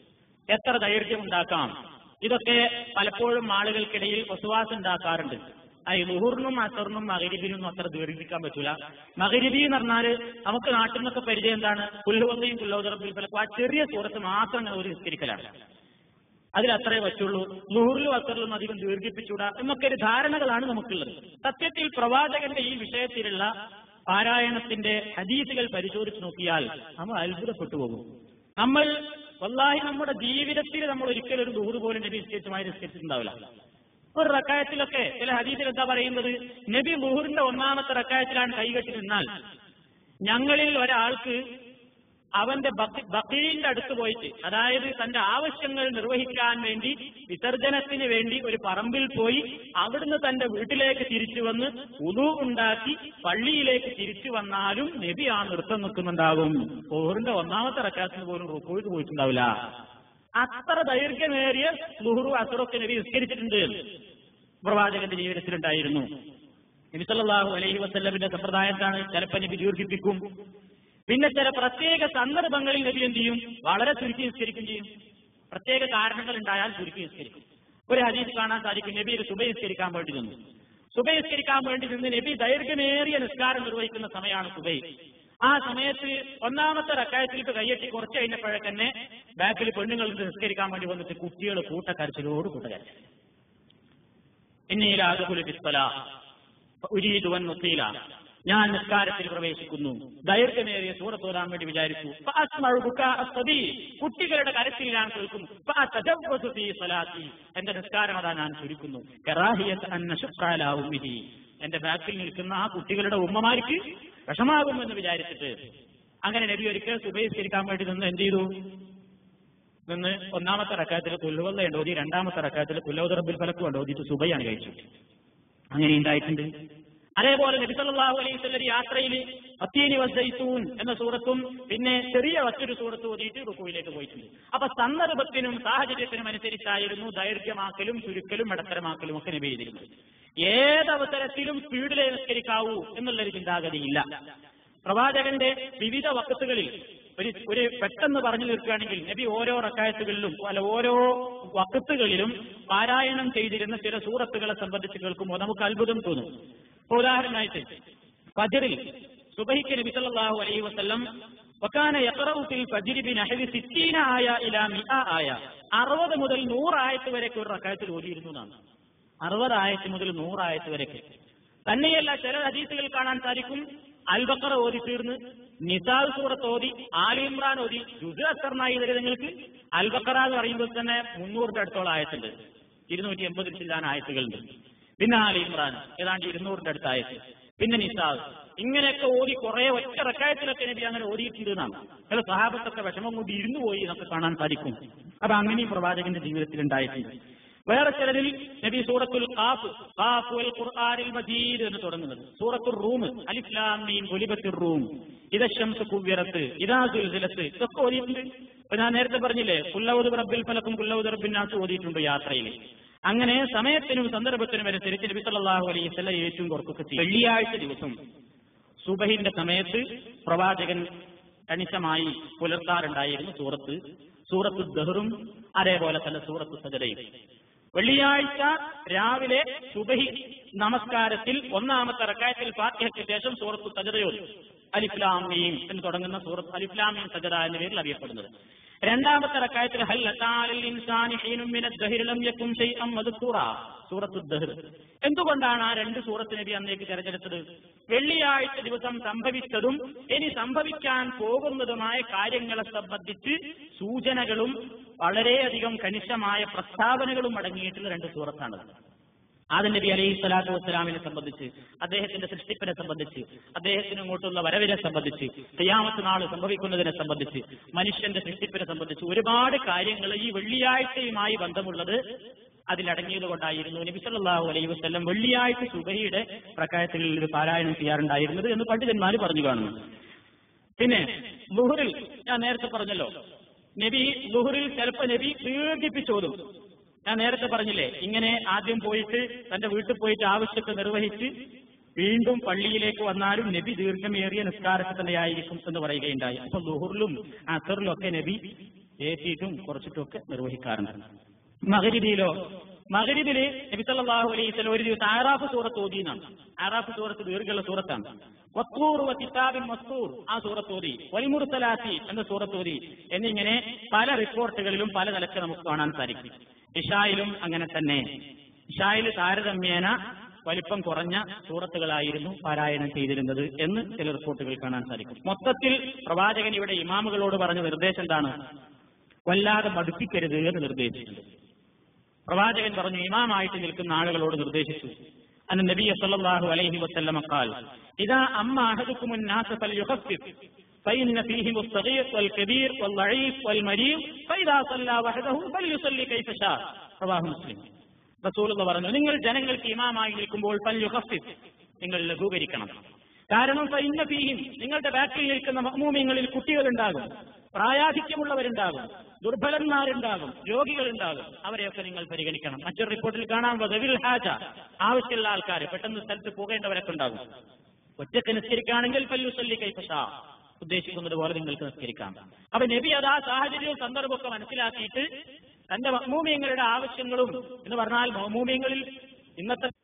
എത്ര ദൈർഘ്യം ഉണ്ടാക്കാം ഇതൊക്കെ പലപ്പോഴും ആളുകൾക്കിടയിൽ വസുവാസം ഉണ്ടാക്കാറുണ്ട് ആ ലുഹൂറിനും അസറിനും മകരിബിനും അത്ര ദീർഘിക്കാൻ പറ്റൂല മകരിബി എന്ന് പറഞ്ഞാല് നമുക്ക് നാട്ടിൽ നിന്നൊക്കെ പരിചയം എന്താണ് പുല്ലുവന്നയും പുല്ലൗദറബിൽ ഫലക്കും ആ ചെറിയ സൂറത്ത് മാത്രം അങ്ങനെ ഒരു വിസ്തരിക്കലാണ് അതിൽ അത്രേ പറ്റുള്ളൂ നൂറിലും അസറിലും അധികം ദീർഘിപ്പിച്ചൂടാ എന്നൊക്കെ ഒരു ധാരണകളാണ് നമുക്കുള്ളത് സത്യത്തിൽ പ്രവാചകന്റെ ഈ വിഷയത്തിലുള്ള പാരായണത്തിന്റെ ഹദീസുകൾ പരിശോധിച്ച് നോക്കിയാൽ നമ്മൾ അത്ഭുതപ്പെട്ടു പോകും നമ്മൾ വല്ലാഹി നമ്മുടെ ജീവിതത്തിൽ നമ്മൾ ഒരിക്കലും ഒരു നൂറ് പോലും നബി നിശ്ചയിച്ചുമായി നിശ്ചയിച്ചിട്ടുണ്ടാവില്ല ഒരു റക്കായത്തിലൊക്കെ ചില ഹദീസിൽ എന്താ പറയുന്നത് നബി മുഹൂറിന്റെ ഒന്നാമത്തെ റക്കായത്തിലാണ് കൈകെട്ടി നിന്നാൽ ഞങ്ങളിൽ ഒരാൾക്ക് അവന്റെ ബക്കി- ബക്കീലിന്റെ അടുത്ത് പോയിട്ട് അതായത് തന്റെ ആവശ്യങ്ങൾ നിർവഹിക്കാൻ വേണ്ടി വിസർജനത്തിന് വേണ്ടി ഒരു പറമ്പിൽ പോയി അവിടുന്ന് തന്റെ വീട്ടിലേക്ക് തിരിച്ചു വന്ന് ഉതു ഉണ്ടാക്കി പള്ളിയിലേക്ക് തിരിച്ചു വന്നാലും നബി ആ നൃത്തം നിൽക്കുന്നുണ്ടാകും ഓറിന്റെ ഒന്നാമത്തെ റക്കാത്തിന് പോലും റുക്കോയിട്ട് പോയിട്ടുണ്ടാവില്ല അത്ര ദൈർഘ്യമേറിയ ലുഹുറു അസുറൊക്കെ നബി വിസ്കരിച്ചിട്ടുണ്ട് പ്രവാചകന്റെ ജീവിതത്തിലുണ്ടായിരുന്നു നബി സല്ലല്ലാഹു അലൈഹി വസല്ലമിന്റെ സമ്പ്രദായത്താണ് ചിലപ്പോൾ നബി ദീർഘിപ്പിക്കും പിന്നെ ചില പ്രത്യേക സന്ദർഭങ്ങളിൽ നബി എന്ത് ചെയ്യും വളരെ ചുരുക്കി നിസ്കരിക്കും ചെയ്യും പ്രത്യേക കാരണങ്ങൾ ഉണ്ടായാൽ ചുരുക്കി നിസ്കരിക്കും ഒരു ഹദീസ് കാണാൻ സാധിക്കും നബി ഒരു സുബൈ നിസ്കരിക്കാൻ വേണ്ടി നിന്നു സുബൈ നിസ്കരിക്കാൻ വേണ്ടി നിന്ന് നബി ദൈർഘ്യമേറിയ നിസ്കാരം നിർവഹിക്കുന്ന സമയമാണ് സുബൈ ആ സമയത്ത് ഒന്നാമത്തെ റക്കായത്തിലേക്ക് കയ്യെട്ടി കുറച്ച് കഴിഞ്ഞപ്പോഴേ തന്നെ ബാക്കിൽ പെണ്ണുങ്ങൾ നിസ്കരിക്കാൻ വേണ്ടി വന്നിട്ട് കുട്ടികൾ കൂട്ടക്കരച്ചിലോട് കൂട്ടക്കരച്ചിൽ എന്നീലാകുലി പിസ്തല ഉരീതുവൻ മുത്തീല ഞാൻ നിസ്കാരത്തിൽ പ്രവേശിക്കുന്നു ദൈർഘ്യമേറിയ സൂറത്ത് ഓതാൻ വേണ്ടി വിചാരിച്ചു ഫഅസ്മഉ ബുകാഅ അസ്സബീ. കുട്ടികളുടെ കരച്ചിൽ ഞാൻ കേൾക്കും ഫഅതജവ്വസു ഫീ സ്വലാത്തി. എന്റെ നിസ്കാരം അതാ ഞാൻ ചുരുക്കുന്നു കറാഹിയത്ത് അൻ നശുഖ്ഖ അലാ ഉമ്മിഹി. എന്റെ ബാക്കിൽ നിൽക്കുന്ന ആ കുട്ടികളുടെ ഉമ്മമാർക്ക് വിഷമാകുമെന്ന് വിചാരിച്ചിട്ട് അങ്ങനെ നബി ഒരിക്കൽ സുബഹിസ്കരിക്കാൻ വേണ്ടി നിന്ന് എന്ത് ചെയ്തു നിന്ന് ഒന്നാമത്തെ റക്കാത്തിൽ കുല്ലുവല്ല ഓതി രണ്ടാമത്തെ റക്കാത്തിൽ കുല്ലൗദ് റബ്ബിൽ ഫലക്ക് കൊണ്ട് ഓതിയിട്ട് സുബയാണ് കഴിച്ചു അങ്ങനെ ഉണ്ടായിട്ടുണ്ട് അതേപോലെ നബി സല്ലല്ലാഹു അലൈഹി വസല്ലം യാത്രയിൽ അത്തീനി വസ്സൈത്തൂൻ എന്ന സൂറത്തും പിന്നെ ചെറിയ മറ്റൊരു സൂറത്ത് ഓതിയിട്ട് റുക്കുവിലേക്ക് പോയിട്ടുണ്ട് അപ്പൊ സന്ദർഭത്തിനും സാഹചര്യത്തിനും അനുസരിച്ചായിരുന്നു ദൈർഘ്യമാക്കലും ചുരുക്കലും ഇടത്തരമാക്കലും ഒക്കെ നബി ചെയ്തിരുന്നത് ഏതവസരത്തിലും സ്പീഡിലേ നിസ്കരിക്കാവൂ എന്നുള്ളൊരു ചിന്താഗതിയില്ല പ്രവാചകന്റെ വിവിധ വക്കത്തുകളിൽ ഒരു ഒരു പെട്ടെന്ന് പറഞ്ഞു തീർക്കുകയാണെങ്കിൽ നബി ഓരോ റക്കായത്തുകളിലും അല്ല ഓരോ വക്കത്തുകളിലും പാരായണം ചെയ്തിരുന്ന ചില സൂറത്തുകളെ സംബന്ധിച്ച് കേൾക്കുമ്പോൾ നമുക്ക് അത്ഭുതം തോന്നും ഇപ്പൊ ഉദാഹരണമായിട്ട് ഫജറിൽ സുബഹിക്ക് നബി സല്ലല്ലാഹു അലൈഹി വസല്ലം വക്കാന യഖറഉ ഫിൽ ഫജ്രി ബിനഹവി 60 ആയ ഇലാ മിഅ ആയ 60 മുതൽ 100 ആയത്ത് വരെയൊക്കെ ഒരു റക്കായത്തിൽ ഓതിയിരുന്നു എന്നാണ് അറുപത് ആയത്ത് മുതൽ നൂറ് ആയത്ത് വരെയൊക്കെ തന്നെയല്ല ചില ഹദീസുകൾ കാണാൻ സാധിക്കും അൽബക്കറ ഓതി തീർന്ന് നിസാൽ സൂറത്ത് ഓതി ആലി ഇമ്രാൻ ഓതി ജുസ് അസറിനായി വരെ നിങ്ങൾക്ക് അൽബക്കറ എന്ന് പറയുമ്പോൾ തന്നെ മുന്നൂറിന്റെ അടുത്തോളം ആയത്തുണ്ട് ഇരുന്നൂറ്റി എൺപതിൽ ചില്ലാൻ ആയത്തുകളുണ്ട് പിന്നെ ആലി ഇമ്രാൻ ഏതാണ്ട് ഇരുന്നൂറിന്റെ അടുത്ത ആയത്ത് പിന്നെ നിസാൽ ഇങ്ങനെയൊക്കെ ഓതി കുറെ ഒറ്റ റക്കായത്തിലൊക്കെ നബി അങ്ങനെ ഓതിയിട്ടുണ്ട് എന്നാണ് ചില സഹാബത്തൊക്കെ വിഷമം കൊണ്ട് ഇരുന്നു പോയി എന്നൊക്കെ കാണാൻ സാധിക്കും അപ്പൊ അങ്ങനെയും പ്രവാചകന്റെ ജീവിതത്തിൽ ഉണ്ടായിട്ടുണ്ട് വേറെ ചിലരിൽ നബി സൂറത്തുൽ ഖാഫ് ഖാഫ് വൽ ഖുർആനിൽ മജീദ് എന്ന് തുടങ്ങുന്നത് സൂറത്തുൽ റൂം അലിഫ് ലാം മീം ഗുലിബത്തുർ റൂം ഇദ ശംസു കുവ്വിറത്ത് ഇദാ സുൽസിലത്ത് ഇതൊക്കെ ഓതിയിട്ടുണ്ട് ഇപ്പൊ ഞാൻ നേരത്തെ പറഞ്ഞില്ലേ കുല്ലൗദ് റബ്ബിൽ ഫലക്കും കുല്ലൗദ് റബ്ബിൻ നാസ് ഓതിയിട്ടുണ്ട് യാത്രയിൽ അങ്ങനെ സമയത്തിനും സന്ദർഭത്തിനും അനുസരിച്ച് നബി സല്ലല്ലാഹു അലൈഹി വസല്ലം ഏറ്റവും കുറക്കൊക്കെ ചെയ്യും വെള്ളിയാഴ്ച ദിവസം സുബഹിന്റെ സമയത്ത് പ്രവാചകൻ കണിശമായി പുലർത്താറുണ്ടായിരുന്നു സൂറത്ത് സൂറത്ത് ദഹറും അതേപോലെ തന്നെ സൂറത്ത് സജതയും വെള്ളിയാഴ്ച രാവിലെ സുബഹി നമസ്കാരത്തിൽ ഒന്നാമത്തെ റക്കായത്തിൽ ഫാത്തിഹയ്ക്ക് ശേഷം സൂറത്ത് സജതയോട് അലിഫ്ലാമീം എന്ന് തുടങ്ങുന്ന സൂറത്ത് അലിഫ്ലാമീം സജത എന്ന പേരിൽ അറിയപ്പെടുന്നത് രണ്ടാമത്തെ റക്കായത്തിൽ ഹൽ അതാലിൽ ഇൻസാനി ഹീനും മിന ദഹരി ലം യകുൻ ശൈഅൻ മദ്കൂറ സൂറത്തു ദഹർ എന്തുകൊണ്ടാണ് ആ രണ്ട് സൂറത്ത് നബി അന്നേക്ക് തിരഞ്ഞെടുത്തത് വെള്ളിയാഴ്ച ദിവസം സംഭവിച്ചതും ഇനി സംഭവിക്കാൻ പോകുന്നതുമായ കാര്യങ്ങളെ സംബന്ധിച്ച് സൂചനകളും വളരെയധികം കണിശമായ പ്രസ്താവനകളും അടങ്ങിയിട്ടുള്ള രണ്ട് സൂറത്താണത് ആദം നബി അലൈഹി സ്വലാത്തു വസ്സലാമിനെ സംബന്ധിച്ച് അദ്ദേഹത്തിന്റെ സൃഷ്ടിപ്പിനെ സംബന്ധിച്ച് അദ്ദേഹത്തിന് ഇങ്ങോട്ടുള്ള വരവിനെ സംബന്ധിച്ച് തെയ്യാമത്ത് നാൾ സംഭവിക്കുന്നതിനെ സംബന്ധിച്ച് മനുഷ്യന്റെ സൃഷ്ടിപ്പിനെ സംബന്ധിച്ച് ഒരുപാട് കാര്യങ്ങൾ ഈ വെള്ളിയാഴ്ചയുമായി ബന്ധമുള്ളത് അതിലടങ്ങിയത് കൊണ്ടായിരുന്നു നബി സല്ലല്ലാഹു അലൈഹി വസല്ലം വെള്ളിയാഴ്ച സുബഹിയുടെ പ്രകാരത്തിൽ ഒരു പാരായണം ചെയ്യാറുണ്ടായിരുന്നത് എന്ന് പണ്ഡിതന്മാർ പറഞ്ഞു കാണുന്നു പിന്നെ ലുഹറിൽ ഞാൻ നേരത്തെ പറഞ്ഞല്ലോ നബി ലുഹറിൽ ചിലപ്പോ നബി ദീർഘിപ്പിച്ചോതും ഞാൻ നേരത്തെ പറഞ്ഞില്ലേ ഇങ്ങനെ ആദ്യം പോയിട്ട് തന്റെ വീട്ടിൽ പോയിട്ട് ആവശ്യമൊക്കെ നിർവഹിച്ച് വീണ്ടും പള്ളിയിലേക്ക് വന്നാലും നബി ദീർഘമേറിയ നിസ്കാരത്തിൽ തന്നെയായിരിക്കും എന്ന് പറയുകയുണ്ടായി അപ്പൊ ലുഹറിലും അസറിലും ഒക്കെ നബി ഏറ്റിയിട്ടും കുറച്ചിട്ടും ഒക്കെ നിർവഹിക്കാറുണ്ട് മകരിബിയിലോ മകരിബില് നബി സല്ലല്ലാഹു അലൈഹി വസല്ലം ഒരു ദിവസം ആറാഫ് സൂറത്ത് ഓതിയെന്നാണ് ആറാഫ് സൂറത്ത് ദീർഘമുള്ള സൂറത്താണ് വത്തൂർ വ കിതാബിൻ മസ്തൂർ ആ സൂറത്ത് ഓതി വൽമുർസലാത്തി എന്ന സൂറത്ത് ഓതി എന്നിങ്ങനെ പല റിപ്പോർട്ടുകളിലും പല നിലക്ക് നമുക്ക് കാണാൻ സാധിക്കും ഇഷായിലും അങ്ങനെ തന്നെ ഇഷായിൽ താരതമ്യേന വലിപ്പം കുറഞ്ഞ സൂറത്തുകളായിരുന്നു പാരായണം ചെയ്തിരുന്നത് എന്ന് ചില റിപ്പോർട്ടുകൾ കാണാൻ സാധിക്കും മൊത്തത്തിൽ പ്രവാചകൻ ഇവിടെ ഇമാമുകളോട് പറഞ്ഞ നിർദ്ദേശം എന്താണ് വല്ലാതെ മടുപ്പിക്കരുത് എന്ന് നിർദ്ദേശിച്ചിട്ടുണ്ട് പ്രവാചകൻ പറഞ്ഞു ഇമാമായിട്ട് നിൽക്കുന്ന ആളുകളോട് നിർദ്ദേശിച്ചു അന്ന് നബി സല്ലല്ലാഹു അലൈഹി വസല്ലമ ഖാൽ ഇദാ അമ്മ അഹദുക്കും الناس فليخفف فإن فيهم الصغير والكبير والضعيف والمريض فإذا صلى وحده فليصلي كيف شاء رواه مسلم റസൂൽ പറഞ്ഞു നിങ്ങൾ ജനങ്ങൾക്ക് ഇമാമായി നിൽക്കുമ്പോൾ പല്യുഹഫിഫ് നിങ്ങൾ ലഘൂകരിക്കണം കാരണം ഫൈന്ന ഫീഹിം നിങ്ങളുടെ ബാക്കിൽ നിൽക്കുന്ന മഹ്മൂമിങ്ങളിൽ കുട്ടികളുണ്ടാകും പ്രായാധിക്യമുള്ളവരുണ്ടാകും ദുർബലന്മാരുണ്ടാകും രോഗികളുണ്ടാകും അവരെയൊക്കെ നിങ്ങൾ പരിഗണിക്കണം മറ്റൊരു റിപ്പോർട്ടിൽ കാണാൻ വധവിൽ ഹാജ ആവശ്യമുള്ള ആൾക്കാർ പെട്ടെന്ന് സ്ഥലത്ത് പോകേണ്ടവരൊക്കെ ഉണ്ടാകും ഒറ്റക്ക് നിസ്കരിക്കുകയാണെങ്കിൽ പല്ലുസല്ലി കൈപ്പഷ ഉദ്ദേശിക്കുന്നത് പോലെ നിങ്ങൾക്ക് നിസ്കരിക്കാം അപ്പൊ നബി അത് ആ സാഹചര്യവും സന്ദർഭമൊക്കെ മനസ്സിലാക്കിയിട്ട് തന്റെ മഹ്മൂമിയങ്ങളുടെ ആവശ്യങ്ങളും എന്ന് പറഞ്ഞാൽ മഹ്മൂമിയങ്ങളിൽ ഇന്നത്തെ